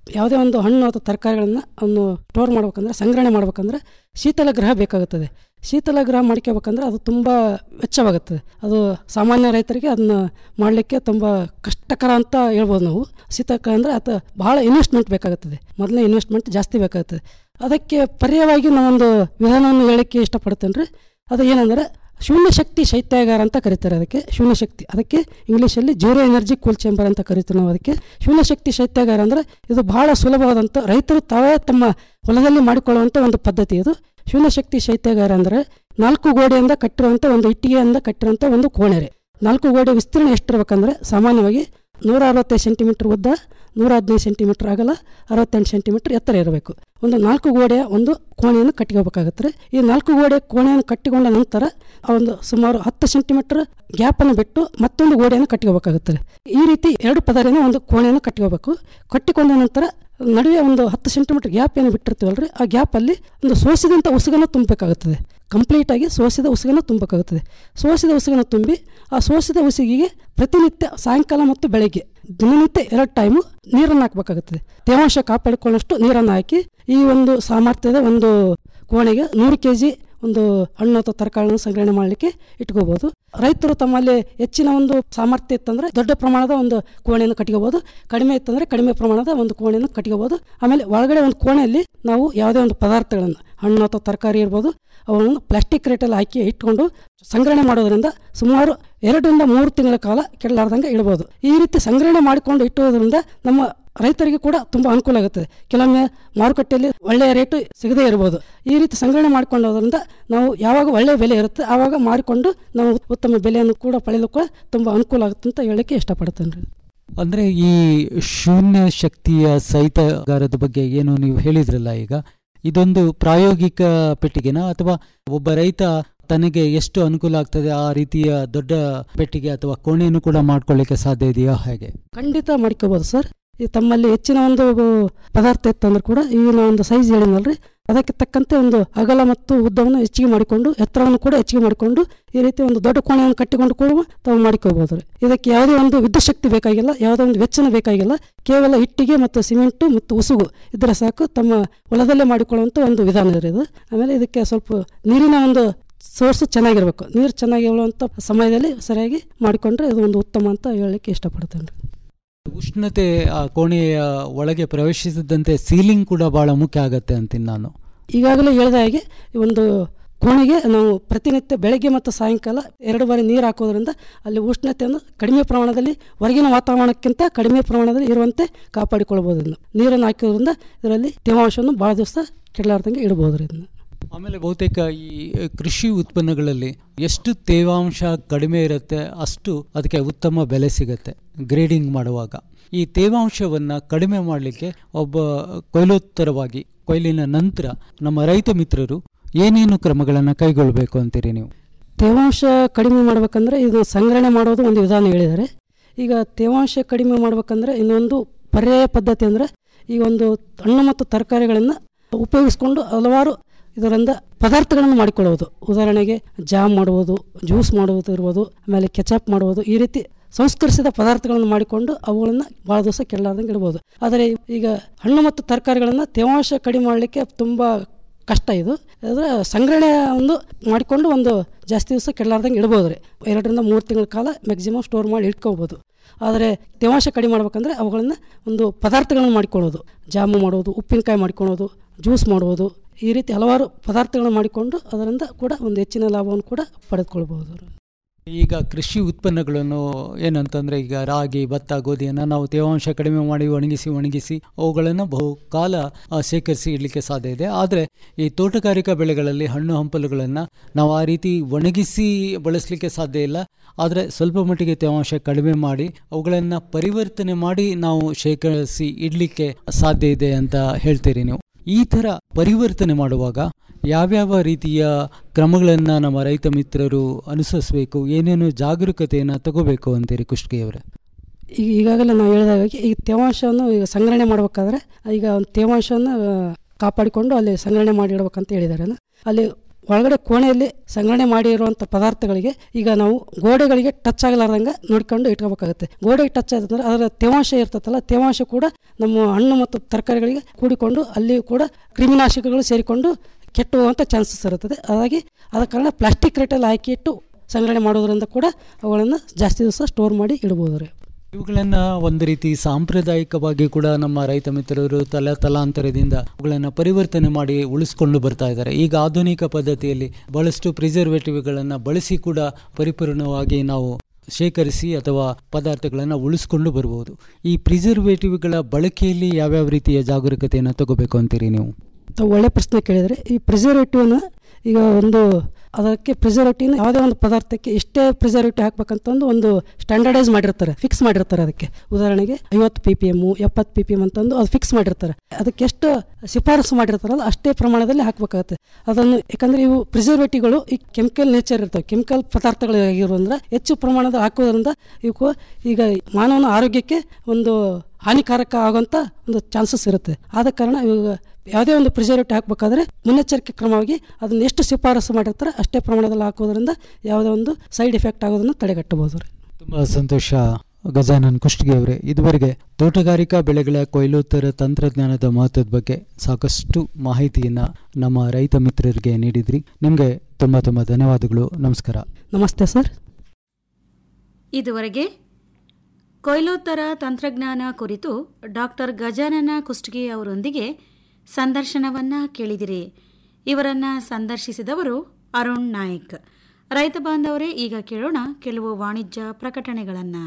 ಯಾವುದೇ ಒಂದು ಹಣ್ಣು ಅಥವಾ ತರಕಾರಿಗಳನ್ನು ಅವನ್ನು ಸ್ಟೋರ್ ಮಾಡ್ಬೇಕಂದ್ರೆ ಸಂಗ್ರಹಣೆ ಮಾಡ್ಬೇಕಂದ್ರೆ ಶೀತಲ ಗೃಹ ಬೇಕಾಗುತ್ತದೆ ಶೀತಲ ಗೃಹ ಮಾಡ್ಕೋಬೇಕಂದ್ರೆ ಅದು ತುಂಬ ವೆಚ್ಚವಾಗುತ್ತದೆ ಅದು ಸಾಮಾನ್ಯ ರೈತರಿಗೆ ಅದನ್ನ ಮಾಡಲಿಕ್ಕೆ ತುಂಬ ಕಷ್ಟಕರ ಅಂತ ಹೇಳ್ಬೋದು ನಾವು ಶೀತಕ ಅಂದರೆ ಅದು ಬಹಳ ಇನ್ವೆಸ್ಟ್ಮೆಂಟ್ ಬೇಕಾಗುತ್ತದೆ ಮೊದಲನೇ ಇನ್ವೆಸ್ಟ್ಮೆಂಟ್ ಜಾಸ್ತಿ ಬೇಕಾಗುತ್ತದೆ ಅದಕ್ಕೆ ಪರ್ಯಾಯವಾಗಿ ನಾವೊಂದು ವಿಧಾನವನ್ನು ಹೇಳಕ್ಕೆ ಇಷ್ಟಪಡ್ತೇನೆ ರೀ ಅದು ಏನಂದರೆ ಶೂನ್ಯ ಶಕ್ತಿ ಶೈತ್ಯಾಗಾರ ಅಂತ ಕರೀತಾರೆ ಅದಕ್ಕೆ ಶೂನ್ಯ ಶಕ್ತಿ ಅದಕ್ಕೆ ಇಂಗ್ಲೀಷಲ್ಲಿ ಜೀರೋ ಎನರ್ಜಿ ಕೂಲ್ ಚೇಂಬರ್ ಅಂತ ಕರಿತೀವಿ ನಾವು ಅದಕ್ಕೆ ಶೂನ್ಯ ಶಕ್ತಿ ಶೈತ್ಯಾಗಾರ ಅಂದರೆ ಇದು ಬಹಳ ಸುಲಭವಾದಂಥ ರೈತರು ತಾವೇ ತಮ್ಮ ಹೊಲದಲ್ಲಿ ಮಾಡಿಕೊಳ್ಳುವಂಥ ಒಂದು ಪದ್ಧತಿ ಇದು ಶೂನ್ಯ ಶಕ್ತಿ ಶೈತ್ಯಾಗಾರ ಅಂದರೆ ನಾಲ್ಕು ಗೋಡೆಯಿಂದ ಕಟ್ಟಿರುವಂಥ ಒಂದು ಇಟ್ಟಿಗೆಯಿಂದ ಕಟ್ಟಿರುವಂಥ ಒಂದು ಕೋಣೆ ರೀ ನಾಲ್ಕು ಗೋಡೆ ವಿಸ್ತೀರ್ಣ ಎಷ್ಟಿರ್ಬೇಕಂದ್ರೆ ಸಾಮಾನ್ಯವಾಗಿ ನೂರ ಅರವತ್ತೈದು ಸೆಂಟಿಮೀಟರ್ ಉದ್ದ ನೂರ ಹದಿನೈದು ಸೆಂಟಿಮೀಟರ್ ಆಗಲ್ಲ ಅರವತ್ತೆಂಟು ಸೆಂಟಿಮೀಟರ್ ಎತ್ತರ ಇರಬೇಕು ಒಂದು ನಾಲ್ಕು ಗೋಡೆಯ ಒಂದು ಕೋಣೆಯನ್ನು ಕಟ್ಟಿಕೋಬೇಕಾಗುತ್ತೆ ರೀ ಈ ನಾಲ್ಕು ಗೋಡೆ ಕೋಣೆಯನ್ನು ಕಟ್ಟಿಕೊಂಡ ನಂತರ ಆ ಒಂದು ಸುಮಾರು ಹತ್ತು ಸೆಂಟಿಮೀಟರ್ ಗ್ಯಾಪನ್ನು ಬಿಟ್ಟು ಮತ್ತೊಂದು ಗೋಡೆಯನ್ನು ಕಟ್ಟಿಕೋಬೇಕಾಗುತ್ತೆ ರೀ ಈ ರೀತಿ ಎರಡು ಪದರಿನ ಒಂದು ಕೋಣೆಯನ್ನು ಕಟ್ಟಿಕೋಬೇಕು ಕಟ್ಟಿಕೊಂಡ ನಂತರ ನಡುವೆ ಒಂದು ಹತ್ತು ಸೆಂಟಿಮೀಟರ್ ಗ್ಯಾಪ್ ಏನು ಬಿಟ್ಟಿರ್ತೀವಲ್ರಿ ಆ ಗ್ಯಾಪಲ್ಲಿ ಒಂದು ಸೋಸಿದಂಥ ಉಸುಗನ್ನು ತುಂಬಬೇಕಾಗುತ್ತದೆ ಕಂಪ್ಲೀಟಾಗಿ ಸೋಸಿದ ಉಸುಗನ್ನು ತುಂಬಬೇಕಾಗುತ್ತದೆ ಸೋಸಿದ ಉಸುಗನ್ನು ತುಂಬಿ ಆ ಸೋಸಿದ ಉಸುಗಿಗೆ ಪ್ರತಿನಿತ್ಯ ಸಾಯಂಕಾಲ ಮತ್ತು ಬೆಳಗ್ಗೆ ದಿನನಿತ್ಯ ಎರಡು ಟೈಮು ನೀರನ್ನು ಹಾಕಬೇಕಾಗುತ್ತದೆ ತೇವಾಂಶ ಕಾಪಾಡಿಕೊಳ್ಳೋಷ್ಟು ನೀರನ್ನು ಹಾಕಿ ಈ ಒಂದು ಸಾಮರ್ಥ್ಯದ ಒಂದು ಕೋಣೆಗೆ ನೂರು ಕೆ ಜಿ ಒಂದು ಹಣ್ಣು ಅಥವಾ ತರಕಾರಿಗಳನ್ನು ಸಂಗ್ರಹಣೆ ಮಾಡಲಿಕ್ಕೆ ಇಟ್ಕೋಬಹುದು ರೈತರು ತಮ್ಮಲ್ಲಿ ಹೆಚ್ಚಿನ ಒಂದು ಸಾಮರ್ಥ್ಯ ಇತ್ತಂದ್ರೆ ದೊಡ್ಡ ಪ್ರಮಾಣದ ಒಂದು ಕೋಣೆಯನ್ನು ಕಟ್ಕೋಬಹುದು ಕಡಿಮೆ ಇತ್ತಂದ್ರೆ ಕಡಿಮೆ ಪ್ರಮಾಣದ ಒಂದು ಕೋಣೆಯನ್ನು ಕಟ್ಕೋಬಹುದು ಆಮೇಲೆ ಒಳಗಡೆ ಒಂದು ಕೋಣೆಯಲ್ಲಿ ನಾವು ಯಾವುದೇ ಒಂದು ಪದಾರ್ಥಗಳನ್ನು ಹಣ್ಣು ಅಥವಾ ತರಕಾರಿ ಇರ್ಬೋದು ಅವನ್ನು ಪ್ಲಾಸ್ಟಿಕ್ ರೇಟಲ್ಲಿ ಹಾಕಿ ಇಟ್ಕೊಂಡು ಸಂಗ್ರಹಣೆ ಮಾಡೋದ್ರಿಂದ ಸುಮಾರು ಎರಡರಿಂದ ಮೂರು ತಿಂಗಳ ಕಾಲ ಕೆಡಲಾರ್ದಂಗೆ ಇಡಬಹುದು ಈ ರೀತಿ ಸಂಗ್ರಹಣೆ ಮಾಡಿಕೊಂಡು ಇಟ್ಟುವುದರಿಂದ ನಮ್ಮ ರೈತರಿಗೆ ಕೂಡ ತುಂಬ ಅನುಕೂಲ ಆಗುತ್ತದೆ ಕೆಲವೊಮ್ಮೆ ಮಾರುಕಟ್ಟೆಯಲ್ಲಿ ಒಳ್ಳೆಯ ರೇಟು ಸಿಗದೇ ಇರಬಹುದು ಈ ರೀತಿ ಸಂಗ್ರಹಣೆ ಮಾಡಿಕೊಳ್ಳೋದ್ರಿಂದ ನಾವು ಯಾವಾಗ ಒಳ್ಳೆಯ ಬೆಲೆ ಇರುತ್ತೆ ಆವಾಗ ಮಾರಿಕೊಂಡು ನಾವು ಉತ್ತಮ ಬೆಲೆಯನ್ನು ಕೂಡ ಪಡೆಯಲು ಕೂಡ ತುಂಬ ಅನುಕೂಲ ಆಗುತ್ತೆ ಅಂತ ಹೇಳಕ್ಕೆ ಇಷ್ಟಪಡ್ತೇನೆ ರೀ ಅಂದರೆ ಈ ಶೂನ್ಯ ಶಕ್ತಿಯ ಸಹಿತಗಾರದ ಬಗ್ಗೆ ಏನು ನೀವು ಹೇಳಿದ್ರಲ್ಲ ಈಗ ಇದೊಂದು ಪ್ರಾಯೋಗಿಕ ಪೆಟ್ಟಿಗೆನಾ ಅಥವಾ ಒಬ್ಬ ರೈತ ತನಗೆ ಎಷ್ಟು ಅನುಕೂಲ ಆಗ್ತದೆ ಆ ರೀತಿಯ ದೊಡ್ಡ ಪೆಟ್ಟಿಗೆ ಅಥವಾ ಕೋಣೆಯನ್ನು ಕೂಡ ಮಾಡ್ಕೊಳ್ಳಿಕ್ಕೆ ಸಾಧ್ಯ ಇದೆಯಾ ಹೇಗೆ ಖಂಡಿತ ಮಾಡ್ಕೋಬೋದು ಸರ್ ಈ ತಮ್ಮಲ್ಲಿ ಹೆಚ್ಚಿನ ಒಂದು ಪದಾರ್ಥ ಇತ್ತಂದ್ರೆ ಕೂಡ ಈ ನಾ ಒಂದು ಸೈಜ್ ಹೇಳಿದ್ನಲ್ರಿ ಅದಕ್ಕೆ ತಕ್ಕಂತೆ ಒಂದು ಅಗಲ ಮತ್ತು ಉದ್ದವನ್ನು ಹೆಚ್ಚಿಗೆ ಮಾಡಿಕೊಂಡು ಎತ್ತರವನ್ನು ಕೂಡ ಹೆಚ್ಚಿಗೆ ಮಾಡಿಕೊಂಡು ಈ ರೀತಿ ಒಂದು ದೊಡ್ಡ ಕೋಣೆಯನ್ನು ಕಟ್ಟಿಕೊಂಡು ಕೂಡ ತಾವು ಮಾಡಿಕೋಬಹುದು ರೀ ಇದಕ್ಕೆ ಯಾವುದೇ ಒಂದು ವಿದ್ಯುತ್ ಶಕ್ತಿ ಬೇಕಾಗಿಲ್ಲ ಯಾವುದೇ ಒಂದು ವೆಚ್ಚನ ಬೇಕಾಗಿಲ್ಲ ಕೇವಲ ಇಟ್ಟಿಗೆ ಮತ್ತು ಸಿಮೆಂಟು ಮತ್ತು ಉಸುಗು ಇದ್ರೆ ಸಾಕು ತಮ್ಮ ಹೊಲದಲ್ಲೇ ಮಾಡಿಕೊಳ್ಳುವಂಥ ಒಂದು ವಿಧಾನ ಇದೆ ಇದು ಆಮೇಲೆ ಇದಕ್ಕೆ ಸ್ವಲ್ಪ ನೀರಿನ ಒಂದು ಸೋರ್ಸ್ ಚೆನ್ನಾಗಿರ್ಬೇಕು ನೀರು ಚೆನ್ನಾಗಿ ಹೇಳುವಂಥ ಸಮಯದಲ್ಲಿ ಸರಿಯಾಗಿ ಮಾಡಿಕೊಂಡ್ರೆ ಇದು ಒಂದು ಉತ್ತಮ ಅಂತ ಹೇಳಲಿಕ್ಕೆ ಇಷ್ಟಪಡ್ತೇನೆ ರೀ ಉಷ್ಣತೆ ಆ ಕೋಣೆಯ ಒಳಗೆ ಪ್ರವೇಶಿಸಿದಂತೆ ಸೀಲಿಂಗ್ ಕೂಡ ಬಹಳ ಮುಖ್ಯ ಆಗತ್ತೆ ಅಂತೀನಿ ನಾನು ಈಗಾಗಲೇ ಹೇಳಿದ ಹಾಗೆ ಈ ಒಂದು ಕೋಣೆಗೆ ನಾವು ಪ್ರತಿನಿತ್ಯ ಬೆಳಗ್ಗೆ ಮತ್ತು ಸಾಯಂಕಾಲ ಎರಡು ಬಾರಿ ನೀರು ಹಾಕೋದ್ರಿಂದ ಅಲ್ಲಿ ಉಷ್ಣತೆಯನ್ನು ಕಡಿಮೆ ಪ್ರಮಾಣದಲ್ಲಿ ಹೊರಗಿನ ವಾತಾವರಣಕ್ಕಿಂತ ಕಡಿಮೆ ಪ್ರಮಾಣದಲ್ಲಿ ಇರುವಂತೆ ಕಾಪಾಡಿಕೊಳ್ಬೋದು ಇದನ್ನು ನೀರನ್ನು ಹಾಕೋದ್ರಿಂದ ಇದರಲ್ಲಿ ತೇವಾಂಶವನ್ನು ಭಾಳ ದಿವಸ ಕೆಡಲಾರ್ದಂಗೆ ಇಡಬಹುದು ರೀ ಇದನ್ನು ಆಮೇಲೆ ಬಹುತೇಕ ಈ ಕೃಷಿ ಉತ್ಪನ್ನಗಳಲ್ಲಿ ಎಷ್ಟು ತೇವಾಂಶ ಕಡಿಮೆ ಇರುತ್ತೆ ಅಷ್ಟು ಅದಕ್ಕೆ ಉತ್ತಮ ಬೆಲೆ ಸಿಗುತ್ತೆ ಗ್ರೇಡಿಂಗ್ ಮಾಡುವಾಗ ಈ ತೇವಾಂಶವನ್ನು ಕಡಿಮೆ ಮಾಡಲಿಕ್ಕೆ ಒಬ್ಬ ಕೊಯ್ಲೋತ್ತರವಾಗಿ ಕೊಯ್ಲಿನ ನಂತರ ನಮ್ಮ ರೈತ ಮಿತ್ರರು ಏನೇನು ಕ್ರಮಗಳನ್ನು ಕೈಗೊಳ್ಳಬೇಕು ಅಂತೀರಿ ನೀವು ತೇವಾಂಶ ಕಡಿಮೆ ಮಾಡ್ಬೇಕಂದ್ರೆ ಇದು ಸಂಗ್ರಹಣೆ ಮಾಡೋದು ಒಂದು ವಿಧಾನ ಹೇಳಿದ್ದಾರೆ ಈಗ ತೇವಾಂಶ ಕಡಿಮೆ ಮಾಡ್ಬೇಕಂದ್ರೆ ಇನ್ನೊಂದು ಪರ್ಯಾಯ ಪದ್ಧತಿ ಅಂದರೆ ಈ ಒಂದು ಹಣ್ಣು ಮತ್ತು ತರಕಾರಿಗಳನ್ನು ಉಪಯೋಗಿಸ್ಕೊಂಡು ಹಲವಾರು ಇದರಿಂದ ಪದಾರ್ಥಗಳನ್ನು ಮಾಡಿಕೊಳ್ಳುವುದು ಉದಾಹರಣೆಗೆ ಜಾಮ್ ಮಾಡುವುದು ಜ್ಯೂಸ್ ಮಾಡುವುದು ಇರ್ಬೋದು ಆಮೇಲೆ ಕೆಚಪ್ ಮಾಡುವುದು ಈ ರೀತಿ ಸಂಸ್ಕರಿಸಿದ ಪದಾರ್ಥಗಳನ್ನು ಮಾಡಿಕೊಂಡು ಅವುಗಳನ್ನು ಭಾಳ ದಿವಸ ಕೆಡಲಾರ್ದಂಗೆ ಇಡ್ಬೋದು ಆದರೆ ಈಗ ಹಣ್ಣು ಮತ್ತು ತರಕಾರಿಗಳನ್ನು ತೇವಾಂಶ ಕಡಿಮೆ ಮಾಡಲಿಕ್ಕೆ ತುಂಬ ಕಷ್ಟ ಇದು ಆದರೆ ಸಂಗ್ರಹಣೆ ಒಂದು ಮಾಡಿಕೊಂಡು ಒಂದು ಜಾಸ್ತಿ ದಿವಸ ಕೆಡಲಾರ್ದಂಗೆ ಇಡ್ಬೋದು ರೀ ಎರಡರಿಂದ ಮೂರು ತಿಂಗಳ ಕಾಲ ಮ್ಯಾಕ್ಸಿಮಮ್ ಸ್ಟೋರ್ ಮಾಡಿ ಇಟ್ಕೋಬೋದು ಆದರೆ ತೇವಾಂಶ ಕಡಿಮೆ ಮಾಡ್ಬೇಕಂದ್ರೆ ಅವುಗಳನ್ನು ಒಂದು ಪದಾರ್ಥಗಳನ್ನು ಮಾಡಿಕೊಳ್ಳೋದು ಜಾಮು ಮಾಡೋದು ಉಪ್ಪಿನಕಾಯಿ ಮಾಡಿಕೊಳ್ಳೋದು ಜ್ಯೂಸ್ ಮಾಡುವುದು ಈ ರೀತಿ ಹಲವಾರು ಪದಾರ್ಥಗಳನ್ನು ಮಾಡಿಕೊಂಡು ಅದರಿಂದ ಕೂಡ ಒಂದು ಹೆಚ್ಚಿನ ಲಾಭವನ್ನು ಕೂಡ ಪಡೆದುಕೊಳ್ಬೋದು ಈಗ ಕೃಷಿ ಉತ್ಪನ್ನಗಳನ್ನು ಏನಂತಂದರೆ ಈಗ ರಾಗಿ ಭತ್ತ ಗೋಧಿಯನ್ನು ನಾವು ತೇವಾಂಶ ಕಡಿಮೆ ಮಾಡಿ ಒಣಗಿಸಿ ಒಣಗಿಸಿ ಅವುಗಳನ್ನು ಬಹುಕಾಲ ಆ, ಶೇಖರಿಸಿ ಇಡಲಿಕ್ಕೆ ಸಾಧ್ಯ ಇದೆ ಆದರೆ ಈ ತೋಟಗಾರಿಕಾ ಬೆಳೆಗಳಲ್ಲಿ ಹಣ್ಣು ಹಂಪಲುಗಳನ್ನು ನಾವು ಆ ರೀತಿ ಒಣಗಿಸಿ ಬಳಸಲಿಕ್ಕೆ ಸಾಧ್ಯ ಇಲ್ಲ ಆದರೆ ಸ್ವಲ್ಪ ಮಟ್ಟಿಗೆ ತೇವಾಂಶ ಕಡಿಮೆ ಮಾಡಿ ಅವುಗಳನ್ನು ಪರಿವರ್ತನೆ ಮಾಡಿ ನಾವು ಶೇಖರಿಸಿ ಇಡಲಿಕ್ಕೆ ಸಾಧ್ಯ ಇದೆ ಅಂತ ಹೇಳ್ತೀರಿ ನೀವು ಈ ಥರ ಪರಿವರ್ತನೆ ಮಾಡುವಾಗ ಯಾವ್ಯಾವ ರೀತಿಯ ಕ್ರಮಗಳನ್ನು ನಮ್ಮ ರೈತ ಮಿತ್ರರು ಅನುಸರಿಸಬೇಕು ಏನೇನು ಜಾಗರೂಕತೆಯನ್ನು ತಗೋಬೇಕು ಅಂತೀರಿ ಕುಷ್ಟಗಿಯವರೇ ಈಗ ಈಗಾಗಲೇ ನಾವು ಹೇಳಿದಾಗ ಈ ತೇವಾಂಶವನ್ನು ಈಗ ಸಂಗ್ರಹಣೆ ಮಾಡಬೇಕಾದ್ರೆ ಈಗ ಒಂದು ತೇವಾಂಶವನ್ನು ಆ, ಕಾಪಾಡಿಕೊಂಡು ಅಲ್ಲಿ ಸಂಗ್ರಹಣೆ ಮಾಡಿ ಇಡ್ಬೇಕಂತ ಹೇಳಿದ್ದಾರೆ ಅಲ್ಲಿ ಒಳಗಡೆ ಕೋಣೆಯಲ್ಲಿ ಸಂಗ್ರಹಣೆ ಮಾಡಿರುವಂಥ ಪದಾರ್ಥಗಳಿಗೆ ಈಗ ನಾವು ಗೋಡೆಗಳಿಗೆ ಟಚ್ ಆಗಲಾರ್ದಂಗೆ ನೋಡ್ಕೊಂಡು ಇಟ್ಕೋಬೇಕಾಗುತ್ತೆ ಗೋಡೆಗೆ ಟಚ್ ಆಯ್ತಂದ್ರೆ ಅದರ ತೇವಾಂಶ ಇರ್ತದಲ್ಲ ತೇವಾಂಶ ಕೂಡ ನಮ್ಮ ಹಣ್ಣು ಮತ್ತು ತರಕಾರಿಗಳಿಗೆ ಕೂಡಿಕೊಂಡು ಅಲ್ಲಿ ಕೂಡ ಕ್ರಿಮಿನಾಶಕಗಳು ಸೇರಿಕೊಂಡು ಕೆಟ್ಟು ಹೋಗುವಂಥ ಚಾನ್ಸಸ್ ಇರುತ್ತದೆ ಹಾಗಾಗಿ ಆದ ಕಾರಣ ಪ್ಲಾಸ್ಟಿಕ್ ರೇಟಲ್ಲಿ ಹಾಕಿ ಇಟ್ಟು ಸಂಗ್ರಹಣೆ ಮಾಡೋದ್ರಿಂದ ಕೂಡ ಅವುಗಳನ್ನು ಜಾಸ್ತಿ ದಿವಸ ಸ್ಟೋರ್ ಮಾಡಿ ಇಡ್ಬೋದು ರೀ ಇವುಗಳನ್ನು ಒಂದು ರೀತಿ ಸಾಂಪ್ರದಾಯಿಕವಾಗಿ ಕೂಡ ನಮ್ಮ ರೈತ ಮಿತ್ರರು ತಲೆ ತಲಾಂತರದಿಂದ ಅವುಗಳನ್ನು ಪರಿವರ್ತನೆ ಮಾಡಿ ಉಳಿಸ್ಕೊಂಡು ಬರ್ತಾ ಇದ್ದಾರೆ ಈಗ ಆಧುನಿಕ ಪದ್ಧತಿಯಲ್ಲಿ ಬಹಳಷ್ಟು ಪ್ರಿಸರ್ವೇಟಿವ್ಗಳನ್ನು ಬಳಸಿ ಕೂಡ ಪರಿಪೂರ್ಣವಾಗಿ ನಾವು ಶೇಖರಿಸಿ ಅಥವಾ ಪದಾರ್ಥಗಳನ್ನು ಉಳಿಸ್ಕೊಂಡು ಬರ್ಬೋದು ಈ ಪ್ರಿಸರ್ವೇಟಿವ್ಗಳ ಬಳಕೆಯಲ್ಲಿ ಯಾವ್ಯಾವ ರೀತಿಯ ಜಾಗರೂಕತೆಯನ್ನು ತಗೋಬೇಕು ಅಂತೀರಿ ನೀವು ತಾವು ಒಳ್ಳೆ ಪ್ರಶ್ನೆ ಕೇಳಿದರೆ ಈ ಪ್ರಿಸರ್ವೇಟಿವ್ನ ಈಗ ಒಂದು ಅದಕ್ಕೆ ಪ್ರಿಸರ್ವೇಟಿವ್ನ ಯಾವುದೇ ಒಂದು ಪದಾರ್ಥಕ್ಕೆ ಇಷ್ಟೇ ಪ್ರಿಸರ್ವೇಟಿವ್ ಹಾಕ್ಬೇಕಂತಂದು ಒಂದು ಸ್ಟ್ಯಾಂಡರ್ಡೈಸ್ ಮಾಡಿರ್ತಾರೆ ಫಿಕ್ಸ್ ಮಾಡಿರ್ತಾರೆ ಅದಕ್ಕೆ ಉದಾಹರಣೆಗೆ ಐವತ್ತು ಪಿ ಪಿ ಎಮ್ಮು ಎಪ್ಪತ್ತು ಪಿ ಪಿ ಎಮ್ ಅಂತಂದು ಅದು ಫಿಕ್ಸ್ ಮಾಡಿರ್ತಾರೆ ಅದಕ್ಕೆ ಎಷ್ಟು ಶಿಫಾರಸು ಮಾಡಿರ್ತಾರಲ್ಲ ಅಷ್ಟೇ ಪ್ರಮಾಣದಲ್ಲಿ ಹಾಕಬೇಕಾಗುತ್ತೆ ಅದನ್ನು ಯಾಕಂದರೆ ಇವು ಪ್ರಿಸರ್ವೇಟಿವ್ಗಳು ಈ ಕೆಮಿಕಲ್ ನೇಚರ್ ಇರ್ತವೆ ಕೆಮಿಕಲ್ ಪದಾರ್ಥಗಳಾಗಿರೋದ್ರಿಂದ ಹೆಚ್ಚು ಪ್ರಮಾಣದ ಹಾಕೋದ್ರಿಂದ ಇವಕ್ಕೂ ಈಗ ಮಾನವನ ಆರೋಗ್ಯಕ್ಕೆ ಒಂದು ಹಾನಿಕಾರಕ ಆಗುವಂಥ ಒಂದು ಚಾನ್ಸಸ್ ಇರುತ್ತೆ ಆದ ಕಾರಣ ಇವಾಗ ಯಾವುದೇ ಒಂದು ಪ್ರಿಸರ್ವೇಟಿವ್ ಹಾಕಬೇಕಾದ್ರೆ ಮುನ್ನೆಚ್ಚರಿಕೆ ಕ್ರಮವಾಗಿ ಅದನ್ನು ಎಷ್ಟು ಶಿಫಾರಸು ಮಾಡಿರ್ತಾರೆ ಅಷ್ಟೇ ಪ್ರಮಾಣದಲ್ಲಿ ಹಾಕೋದ್ರಿಂದ ಯಾವುದೇ ಒಂದು ಸೈಡ್ ಎಫೆಕ್ಟ್ ಆಗೋದನ್ನು ತಡೆಗಟ್ಟಬಹುದು ರೀ ತುಂಬ ಸಂತೋಷ ಗಜಾನನ್ ಕುಷ್ಟಗಿ ಅವರೇ ಇದುವರೆಗೆ ತೋಟಗಾರಿಕಾ ಬೆಳೆಗಳ ಕೊಯ್ಲೋತ್ತರ ತಂತ್ರಜ್ಞಾನದ ಮಹತ್ವದ ಬಗ್ಗೆ ಸಾಕಷ್ಟು ಮಾಹಿತಿಯನ್ನು ನಮ್ಮ ರೈತ ಮಿತ್ರರಿಗೆ ನೀಡಿದ್ರಿ ನಿಮಗೆ ತುಂಬ ತುಂಬ ಧನ್ಯವಾದಗಳು ನಮಸ್ಕಾರ ನಮಸ್ತೆ ಸರ್ ಇದುವರೆಗೆ ಕೊಯ್ಲೋತ್ತರ ತಂತ್ರಜ್ಞಾನ ಕುರಿತು ಡಾಕ್ಟರ್ ಗಜಾನನ ಕುಷ್ಟಗಿ ಅವರೊಂದಿಗೆ ಸಂದರ್ಶನವನ್ನ ಕೇಳಿದಿರಿ ಇವರನ್ನ ಸಂದರ್ಶಿಸಿದವರು ಅರುಣ್ ನಾಯ್ಕ್ ರೈತ ಬಾಂಧವರೇ ಈಗ ಕೇಳೋಣ ಕೆಲವು ವಾಣಿಜ್ಯ ಪ್ರಕಟಣೆಗಳನ್ನ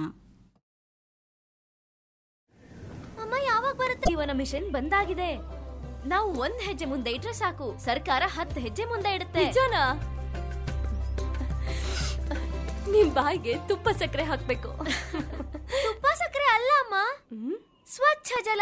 ಅಮ್ಮ ಯಾವಾಗ ಬರುತ್ತೆ ಜೀವನ ಮಿಷನ್ ಬಂದಾಗಿದೆ ನಾವು ಒಂದ್ ಹೆಜ್ಜೆ ಮುಂದೆ ಇಟ್ರೆ ಸಾಕು ಸರ್ಕಾರ ಹತ್ತು ಹೆಜ್ಜೆ ಮುಂದೆ ಇಡುತ್ತೆ ನಿಜನಾ ನಿಮ್ ಬಾಯಿಗೆ ತುಪ್ಪ ಸಕ್ಕರೆ ಹಾಕ್ಬೇಕು ತುಪ್ಪ ಸಕ್ಕರೆ ಅಲ್ಲ ಅಮ್ಮ ಸ್ವಚ್ಛ ಜಲ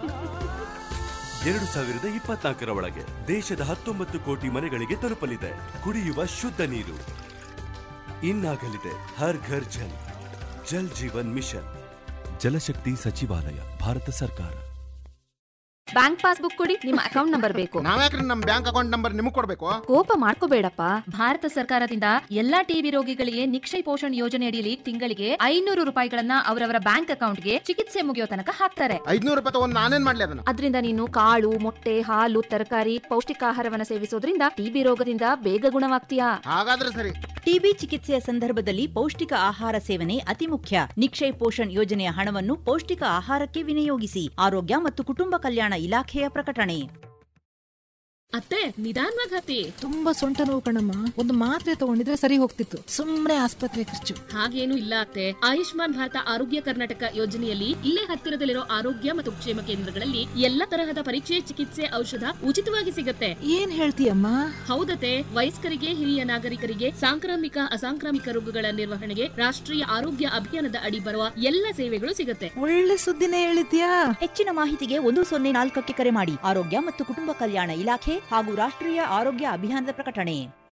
ಎರಡು ಸಾವಿರದ ಇಪ್ಪತ್ನಾಲ್ಕರ ಒಳಗೆ ದೇಶದ ಹತ್ತೊಂಬತ್ತು ಕೋಟಿ ಮನೆಗಳಿಗೆ ತಲುಪಲಿದೆ ಕುಡಿಯುವ ಶುದ್ಧ ನೀರು ಇನ್ನಾಗಲಿದೆ ಹರ್ ಘರ್ ಜಲ್ ಜಲ್ ಜೀವನ್ ಮಿಷನ್ ಜಲಶಕ್ತಿ ಸಚಿವಾಲಯ ಭಾರತ ಸರ್ಕಾರ ಬ್ಯಾಂಕ್ ಪಾಸ್ಬುಕ್ ಕೊಡಿ ನಿಮ್ಮ ಅಕೌಂಟ್ ನಂಬರ್ ಬೇಕು ನಾವ್ಯಾಕ್ರಿ ನಮ್ ಬ್ಯಾಂಕ್ ಅಕೌಂಟ್ ನಂಬರ್ ನಿಮಗ್ ಕೊಡ್ಬೇಕು ಕೋಪ ಮಾಡ್ಕೋಬೇಡಪ್ಪ ಭಾರತ ಸರ್ಕಾರದಿಂದ ಎಲ್ಲಾ ಟಿಬಿ ರೋಗಿಗಳಿಗೆ ನಿಕ್ಷಯ ಪೋಷಣ್ ಯೋಜನೆ ಅಡಿಯಲ್ಲಿ ತಿಂಗಳಿಗೆ ಐನೂರು ರೂಪಾಯಿಗಳನ್ನ ಅವರವರ ಬ್ಯಾಂಕ್ ಅಕೌಂಟ್ಗೆ ಚಿಕಿತ್ಸೆ ಮುಗಿಯೋ ತನಕ ಹಾಕ್ತಾರೆ ಐದ್ನೂರು ರೂಪಾಯಿ ತಗೊಂಡ್ ನಾನೇನ್ ಮಾಡ್ಲಿ ಅದನ್ನ ಅದರಿಂದ ನೀನು ಕಾಳು ಮೊಟ್ಟೆ ಹಾಲು ತರಕಾರಿ ಪೌಷ್ಟಿಕಾಹಾರವನ್ನ ಸೇವಿಸೋದ್ರಿಂದ ಟಿಬಿ ರೋಗದಿಂದ ಬೇಗ ಗುಣವಾಗ್ತೀಯಾ ಹಾಗಾದ್ರೆ ಸರಿ ಟಿಬಿ ಚಿಕಿತ್ಸೆಯ ಸಂದರ್ಭದಲ್ಲಿ ಪೌಷ್ಟಿಕ ಆಹಾರ ಸೇವನೆ ಅತಿ ಮುಖ್ಯ ನಿಕ್ಷಯ್ ಪೋಷಣ್ ಯೋಜನೆಯ ಹಣವನ್ನು ಪೌಷ್ಟಿಕ ಆಹಾರಕ್ಕೆ ವಿನಿಯೋಗಿಸಿ ಆರೋಗ್ಯ ಮತ್ತು ಕುಟುಂಬ ಕಲ್ಯಾಣ ಇಲಾಖೆಯ ಪ್ರಕಟಣೆ ಅತ್ತೆ ನಿಧಾನವಾಗಿ ಹತ್ತಿ ತುಂಬಾ ಸೊಂಟ ನೋವು ಕಣಮ್ಮ ಒಂದು ಮಾತ್ರೆ ತಗೊಂಡಿದ್ರೆ ಸರಿ ಹೋಗ್ತಿತ್ತು ಸುಮ್ನೆ ಆಸ್ಪತ್ರೆ ಖರ್ಚು ಹಾಗೇನು ಇಲ್ಲ ಅತ್ತೆ ಆಯುಷ್ಮಾನ್ ಭಾರತ ಆರೋಗ್ಯ ಕರ್ನಾಟಕ ಯೋಜನೆಯಲ್ಲಿ ಇಲ್ಲೇ ಹತ್ತಿರದಲ್ಲಿರೋ ಆರೋಗ್ಯ ಮತ್ತು ಕ್ಷೇಮ ಕೇಂದ್ರಗಳಲ್ಲಿ ಎಲ್ಲ ತರಹದ ಪರೀಕ್ಷೆ ಚಿಕಿತ್ಸೆ ಔಷಧ ಉಚಿತವಾಗಿ ಸಿಗತ್ತೆ ಏನ್ ಹೇಳ್ತೀಯಮ್ಮ ಹೌದತೆ ವಯಸ್ಕರಿಗೆ ಹಿರಿಯ ನಾಗರಿಕರಿಗೆ ಸಾಂಕ್ರಾಮಿಕ ಅಸಾಂಕ್ರಾಮಿಕ ರೋಗಗಳ ನಿರ್ವಹಣೆಗೆ ರಾಷ್ಟ್ರೀಯ ಆರೋಗ್ಯ ಅಭಿಯಾನದ ಅಡಿ ಬರುವ ಎಲ್ಲ ಸೇವೆಗಳು ಸಿಗತ್ತೆ ಒಳ್ಳೆ ಸುದ್ದಿನೇ ಹೇಳಿದ್ಯಾ ಹೆಚ್ಚಿನ ಮಾಹಿತಿಗೆ ಒಂದು ಸೊನ್ನೆ ನಾಲ್ಕಕ್ಕೆ ಕರೆ ಮಾಡಿ ಆರೋಗ್ಯ ಮತ್ತು ಕುಟುಂಬ ಕಲ್ಯಾಣ ಇಲಾಖೆ ಹಾಗೂ ರಾಷ್ಟ್ರೀಯ ಆರೋಗ್ಯ ಅಭಿಯಾನದ ಪ್ರಕಟಣೆ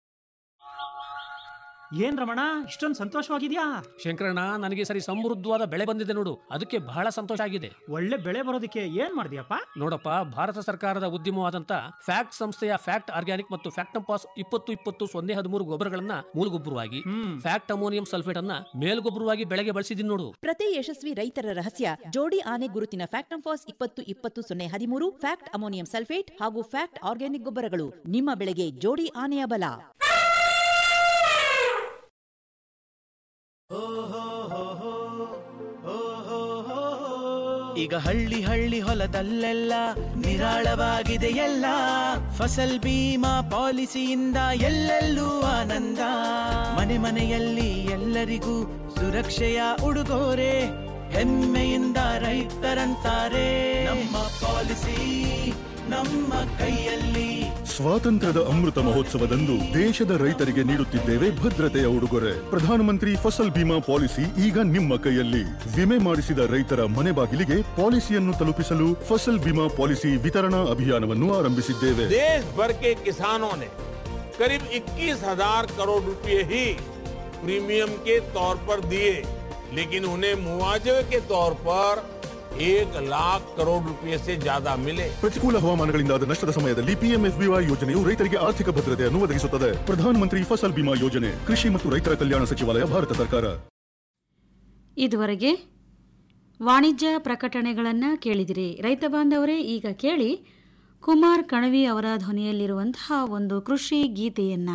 ಏನ್ ರಮಣ ಇಷ್ಟೊಂದು ಸಂತೋಷವಾಗಿದ್ಯಾ ಶಂಕರಣ್ಣ ನನಗೆ ಸರಿ ಸಮೃದ್ಧವಾದ ಬೆಳೆ ಬಂದಿದೆ ನೋಡು ಅದಕ್ಕೆ ಬಹಳ ಸಂತೋಷ ಆಗಿದೆ ಒಳ್ಳೆ ಬೆಳೆ ಬರೋದಕ್ಕೆ ಏನ್ ಮಾಡಿದ್ಯಪ್ಪ ನೋಡಪ್ಪ ಭಾರತ ಸರ್ಕಾರದ ಉದ್ಯಮವಾದಂತ ಫ್ಯಾಕ್ಟ್ ಸಂಸ್ಥೆಯ ಫ್ಯಾಕ್ಟ್ ಆರ್ಗ್ಯಾನಿಕ್ ಮತ್ತು ಫ್ಯಾಕ್ಟಂಪಾಸ್ ಇಪ್ಪತ್ತು ಇಪ್ಪತ್ತು ಸೊನ್ನೆ ಹದಿಮೂರು ಗೊಬ್ಬರಗಳನ್ನ ಮೂಲಗೊಬ್ಬರವಾಗಿ ಫ್ಯಾಕ್ಟ್ ಅಮೋನಿಯಂ ಸಲ್ಫೇಟ್ ಅನ್ನ ಮೇಲ್ಗೊಬ್ಬರವಾಗಿ ಬೆಳೆಗೆ ಬಳಸಿದೀನಿ ನೋಡು ಪ್ರತಿ ಯಶಸ್ವಿ ರೈತರ ರಹಸ್ಯ ಜೋಡಿ ಆನೆ ಗುರುತಿನ ಫ್ಯಾಕ್ಟಂಫಾಸ್ ಇಪ್ಪತ್ತು ಇಪ್ಪತ್ತು ಸೊನ್ನೆ ಹದಿಮೂರು ಫ್ಯಾಕ್ಟ್ ಅಮೋನಿಯಂ ಸಲ್ಫೇಟ್ ಹಾಗೂ ಫ್ಯಾಕ್ಟ್ ಆರ್ಗ್ಯಾನಿಕ್ ಗೊಬ್ಬರಗಳು ನಿಮ್ಮ ಬೆಳೆಗೆ ಜೋಡಿ ಆನೆಯ ಬಲ ಈಗ ಹಳ್ಳಿ ಹಳ್ಳಿ ಹೊಲದಲ್ಲೆಲ್ಲ ನಿರಾಳವಾಗಿದೆ ಎಲ್ಲ ಫಸಲ್ ಬೀಮಾ ಪಾಲಿಸಿಯಿಂದ ಎಲ್ಲೆಲ್ಲೂ ಆನಂದ ಮನೆ ಮನೆಯಲ್ಲಿ ಎಲ್ಲರಿಗೂ ಸುರಕ್ಷೆಯ ಉಡುಗೊರೆ ಹೆಮ್ಮೆಯಿಂದ ರೈತರಂತಾರೆ ನಮ್ಮ ಪಾಲಿಸಿ ನಮ್ಮ ಕೈಯಲ್ಲಿ ಸ್ವಾತಂತ್ರ್ಯದ ಅಮೃತ ಮಹೋತ್ಸವದಂದು ದೇಶದ ರೈತರಿಗೆ ನೀಡುತ್ತಿದ್ದೇವೆ ಭದ್ರತೆಯ ಉಡುಗೊರೆ ಪ್ರಧಾನಮಂತ್ರಿ ಫಸಲ್ ಬಿಮಾ ಪಾಲಿಸಿ ಈಗ ನಿಮ್ಮ ಕೈಯಲ್ಲಿ ವಿಮೆ ಮಾಡಿಸಿದ ರೈತರ ಮನೆ ಬಾಗಿಲಿಗೆ ಪಾಲಿಸಿಯನ್ನು ತಲುಪಿಸಲು ಫಸಲ್ ಬಿಮಾ ಪಾಲಿಸಿ ವಿತರಣಾ ಅಭಿಯಾನವನ್ನು ಆರಂಭಿಸಿದ್ದೇವೆ देश भर के किसानों ने करीब 21,000 करोड़ रुपए ही प्रीमियम के तौर पर दिए लेकिन उन्हें मुआवजे के तौर पर एक लाख करोड़ रुपए से ज्यादा मिले ಪ್ರತಿಕೂಲ ಹವಾಮಾನಗಳಿಂದಾದ ನಷ್ಟದ ಸಮಯದಲ್ಲಿ ಪಿಎಂಎಫ್ಬಿವೈ ಯೋಜನೆಯು ರೈತರಿಗೆ ಆರ್ಥಿಕ ಭದ್ರತೆಯನ್ನು ಒದಗಿಸುತ್ತದೆ ಪ್ರಧಾನಮಂತ್ರಿ ಫಸಲ್ ಬಿಮಾ ಯೋಜನೆ ಕೃಷಿ ಮತ್ತು ರೈತರ ಕಲ್ಯಾಣ ಸಚಿವಾಲಯ ಭಾರತ ಸರ್ಕಾರ ಇದುವರೆಗೆ ವಾಣಿಜ್ಯ ಪ್ರಕಟಣೆಗಳನ್ನು ಕೇಳಿದಿರಿ ರೈತ ಬಾಂಧವರೇ ಈಗ ಕೇಳಿ ಕುಮಾರ್ ಕಣವಿ ಅವರ ಧ್ವನಿಯಲ್ಲಿರುವಂತಹ ಒಂದು ಕೃಷಿ ಗೀತೆಯನ್ನ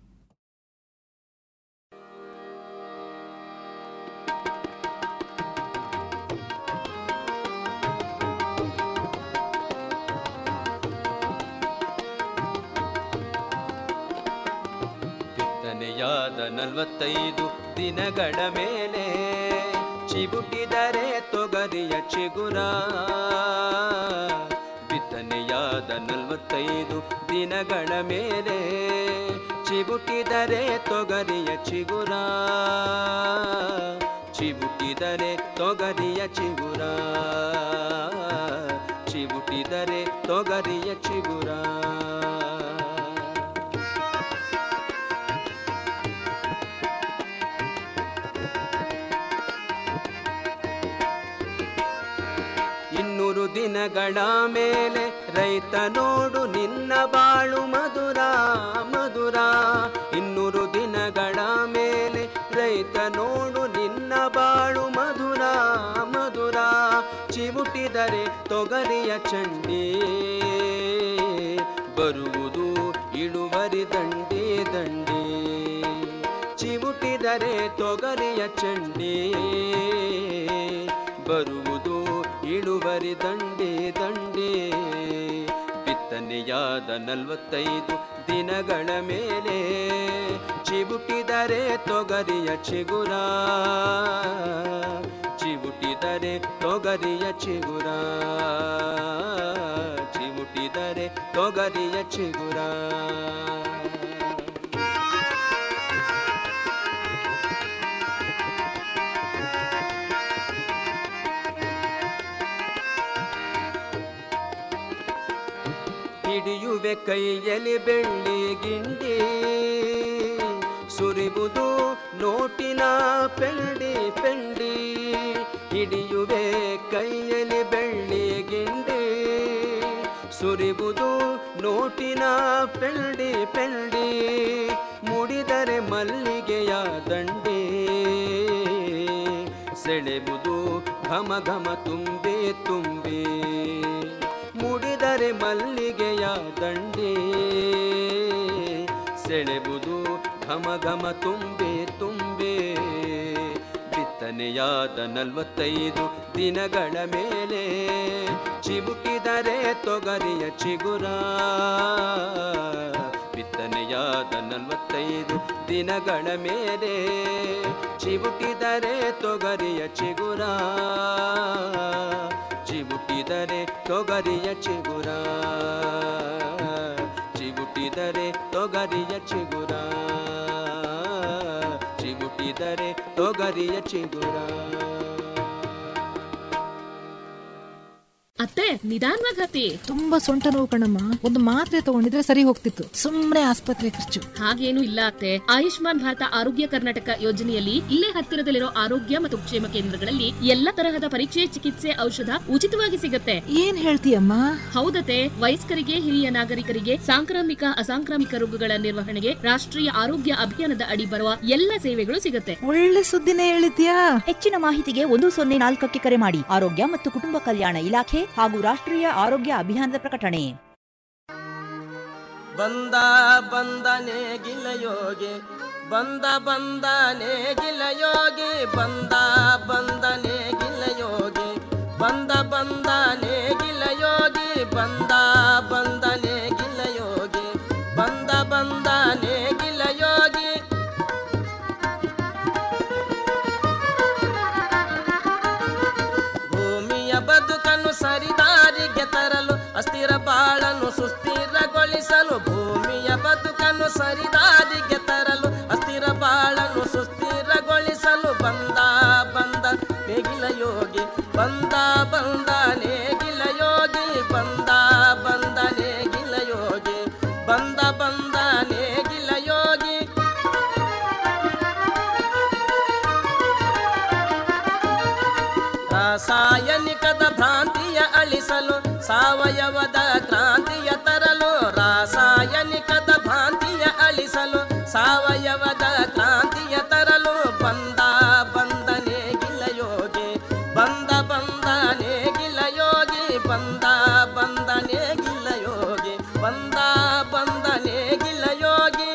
ಬಿತ್ತನೆಯಾದ ನಲವತ್ತೈದು ದಿನಗಳ ಮೇಲೆ ಚಿಬುಟಿದರೆ ತೊಗರಿಯ ಚಿಗುರ ಬಿತ್ತನೆಯಾದ ನಲವತ್ತೈದು ದಿನಗಳ ಮೇಲೆ ಚಿಬುಟಿದರೆ ತೊಗರಿಯ ಚಿಗುರ ಚಿಬುಟಿದರೆ ತೊಗರಿಯ ಚಿಗುರ ಚಿಬುಟಿದರೆ ತೊಗರಿಯ ಚಿಗುರ ಇನ್ನೂರು ದಿನಗಳ ಮೇಲೆ ರೈತ ನೋಡು ನಿನ್ನ ಬಾಳು ಮಧುರ ಮಧುರ ಇನ್ನೂರು ದಿನಗಳ ಮೇಲೆ ರೈತ ನೋಡು ನಿನ್ನ ಬಾಳು ಮಧುರ ಮಧುರ ಚಿವುಟಿದರೆ ತೊಗರಿಯ ಚಂಡಿ ಬರುವುದು ಇಳುವರಿ ದಂಡಿ ದಂಡಿ ಚಿವುಟಿದರೆ ತೊಗರಿಯ ಚಂಡಿ ಬರುವುದು ಇಳುವರಿ ದಂಡೆ ದಂಡೆ ಬಿತ್ತನೆಯಾದ ನಲವತ್ತೈದು ದಿನಗಳ ಮೇಲೆ ಚಿಬುಟಿದರೆ ತೊಗರಿಯ ಚಿಗುರ ಚಿಬುಟಿದರೆ ತೊಗರಿಯ ಚಿಗುರ ಚಿಬುಟಿದರೆ ತೊಗರಿಯ ಚಿಗುರ ಹಿಡಿಯುವೆ ಕೈಯಲ್ಲಿ ಬೆಳ್ಳಿ ಗಿಂಡಿ ಸುರಿಬುದು ನೋಟಿನ ಪೆಂಡಿ ಪೆಂಡಿ ಹಿಡಿಯುವೆ ಕೈಯಲ್ಲಿ ಬೆಳ್ಳಿ ಗಿಂಡಿ ಸುರಿಬುದು ನೋಟಿನ ಪೆಂಡಿ ಪೆಂಡಿ ಮುಡಿದರೆ ಮಲ್ಲಿಗೆಯ ದಂಡಿ ಸೆಳೆಬುದು ಘಮ ಘಮ ತುಂಬಿ ತುಂಬಿ ಮುಡಿದರೆ ಮಲ್ಲಿಗೆಯ ದಂಡೆ ಸೆಳೆಬುದು ಘಮ ಘಮ ತುಂಬೆ ತುಂಬೆ ಬಿತ್ತನೆಯಾದ ನಲವತ್ತೈದು ದಿನಗಳ ಮೇಲೆ ಚಿಬುಕಿದರೆ ತೊಗರಿಯ ಚಿಗುರ ಬಿತ್ತನೆಯಾದ ನಲವತ್ತೈದು ದಿನಗಳ ಮೇಲೆ ಚಿಬುಟಿದರೆ ತೊಗರಿಯ ಚಿಗುರ ಚಿಬುಟಿದರೆ ತೊಗರಿಯ ಚಿಗುರ ಚಿಬುಟಿದರೆ ತೊಗರಿಯ ಚಿಗುರ ಚಿಬುಟಿದರೆ ತೊಗರಿಯ ಚಿಗುರ ಅತ್ತೆ ನಿಧಾನವಾಗಿ ಹತ್ತಿ ತುಂಬಾ ಸೊಂಟ ನೋವು ಕಣಮ್ಮ ಒಂದು ಮಾತ್ರೆ ತಗೊಂಡಿದ್ರೆ ಸರಿ ಹೋಗ್ತಿತ್ತು ಸುಮ್ನೆ ಆಸ್ಪತ್ರೆ ಖರ್ಚು ಹಾಗೇನು ಇಲ್ಲ ಅತ್ತೆ ಆಯುಷ್ಮಾನ್ ಭಾರತ ಆರೋಗ್ಯ ಕರ್ನಾಟಕ ಯೋಜನೆಯಲ್ಲಿ ಇಲ್ಲೇ ಹತ್ತಿರದಲ್ಲಿರೋ ಆರೋಗ್ಯ ಮತ್ತು ಕ್ಷೇಮ ಕೇಂದ್ರಗಳಲ್ಲಿ ಎಲ್ಲ ತರಹದ ಪರೀಕ್ಷೆ ಚಿಕಿತ್ಸೆ ಔಷಧ ಉಚಿತವಾಗಿ ಸಿಗುತ್ತೆ ಏನ್ ಹೇಳ್ತೀಯಮ್ಮ ಹೌದತೆ ವಯಸ್ಕರಿಗೆ ಹಿರಿಯ ನಾಗರಿಕರಿಗೆ ಸಾಂಕ್ರಾಮಿಕ ಅಸಾಂಕ್ರಾಮಿಕ ರೋಗಗಳ ನಿರ್ವಹಣೆಗೆ ರಾಷ್ಟ್ರೀಯ ಆರೋಗ್ಯ ಅಭಿಯಾನದ ಅಡಿ ಬರುವ ಎಲ್ಲ ಸೇವೆಗಳು ಸಿಗುತ್ತೆ ಒಳ್ಳೆ ಸುದ್ದಿನೇ ಹೇಳಿದ್ಯಾ ಹೆಚ್ಚಿನ ಮಾಹಿತಿಗೆ ಒಂದು ಸೊನ್ನೆ ನಾಲ್ಕಕ್ಕೆ ಕರೆ ಮಾಡಿ ಆರೋಗ್ಯ ಮತ್ತು ಕುಟುಂಬ ಕಲ್ಯಾಣ ಇಲಾಖೆ ಹಾಗೂ ರಾಷ್ಟ್ರೀಯ ಆರೋಗ್ಯ ಅಭಿಯಾನದ ಪ್ರಕಟಣೆ ಬಂದ ಬಂದನೆ ಗಿಲಯೋಗಿ ಬಂದ ಬಂದನೆ ಗಿಲಯೋಗಿ ಬಂದ ಬಂದನೆ ಗಿಲಯೋಗಿ ಬಂದ ಬಂದನೆ ಗಿಲಯೋಗಿ ಬಂದ ಬಂದನೆ ಗಿಲಯೋಗಿ ಬಂದ ಬಂದನೆ ಗಿಲಯೋಗಿ ಭೂಮಿಯ ಬದುಕನ್ನು ಸರಿದಾರಿಗೆ ತರಲು ಅಸ್ಥಿರ ಬಾಳನ್ನು ಸುಸ್ಥಿರಗೊಳಿಸಲು ಭೂಮಿಯ ಬದುಕನ್ನು ಸರಿದಾರಿಗೆ ತರಲು ಅಸ್ಥಿರ ಬಾಳನ್ನು ಸುಸ್ಥಿರಗೊಳಿಸಲು ಬಂದ ಬಂದ ನೇಗಿಲ ಯೋಗಿ ಬಂದ ಬಂದ ನೇಗಿಲ ಯೋಗಿ ಬಂದ ಬಂದ ನೇಗಿಲ ಯೋಗಿ ಬಂದ ಬಂದ ನೇಗಿಲ ಯೋಗಿ ರಾಸಾಯನಿಕದ ಸಾವಯವದ ಕ್ರಾಂತಿಯ ತರಲು ರಾಸಾಯನಿಕದ ಭ್ರಾಂತಿಯ ಅಳಿಸಲು ಸಾವಯವದ ಕ್ರಾಂತಿಯ ತರಲು ಬಂದ ಬಂದನೆ ಗಿಲ್ಲ ಯೋಗಿ ಬಂದ ಬಂದನೆ ಗಿಲ್ಲ ಯೋಗಿ ಬಂದ ಬಂದನೆ ಗಿಲ್ಲ ಯೋಗಿ ಬಂದ ಬಂದನೆ ಗಿಲ್ಲ ಯೋಗಿ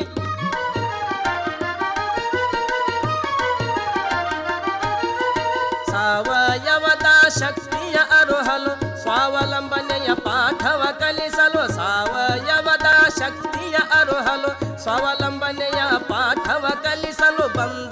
ಸಾವಯವದ ಶಕ್ತಿಯ ಅರುಹಲು ಸ್ವಾವಲಂಬನೆಯ ಪಾಠವ ಕಲಿಸಲು ಸಾವಯವದ ಶಕ್ತಿಯ ಅರುಹಲು ಸ್ವಾವಲಂಬನೆಯ ಪಾಠವ ಕಲಿಸಲು ಬಂದ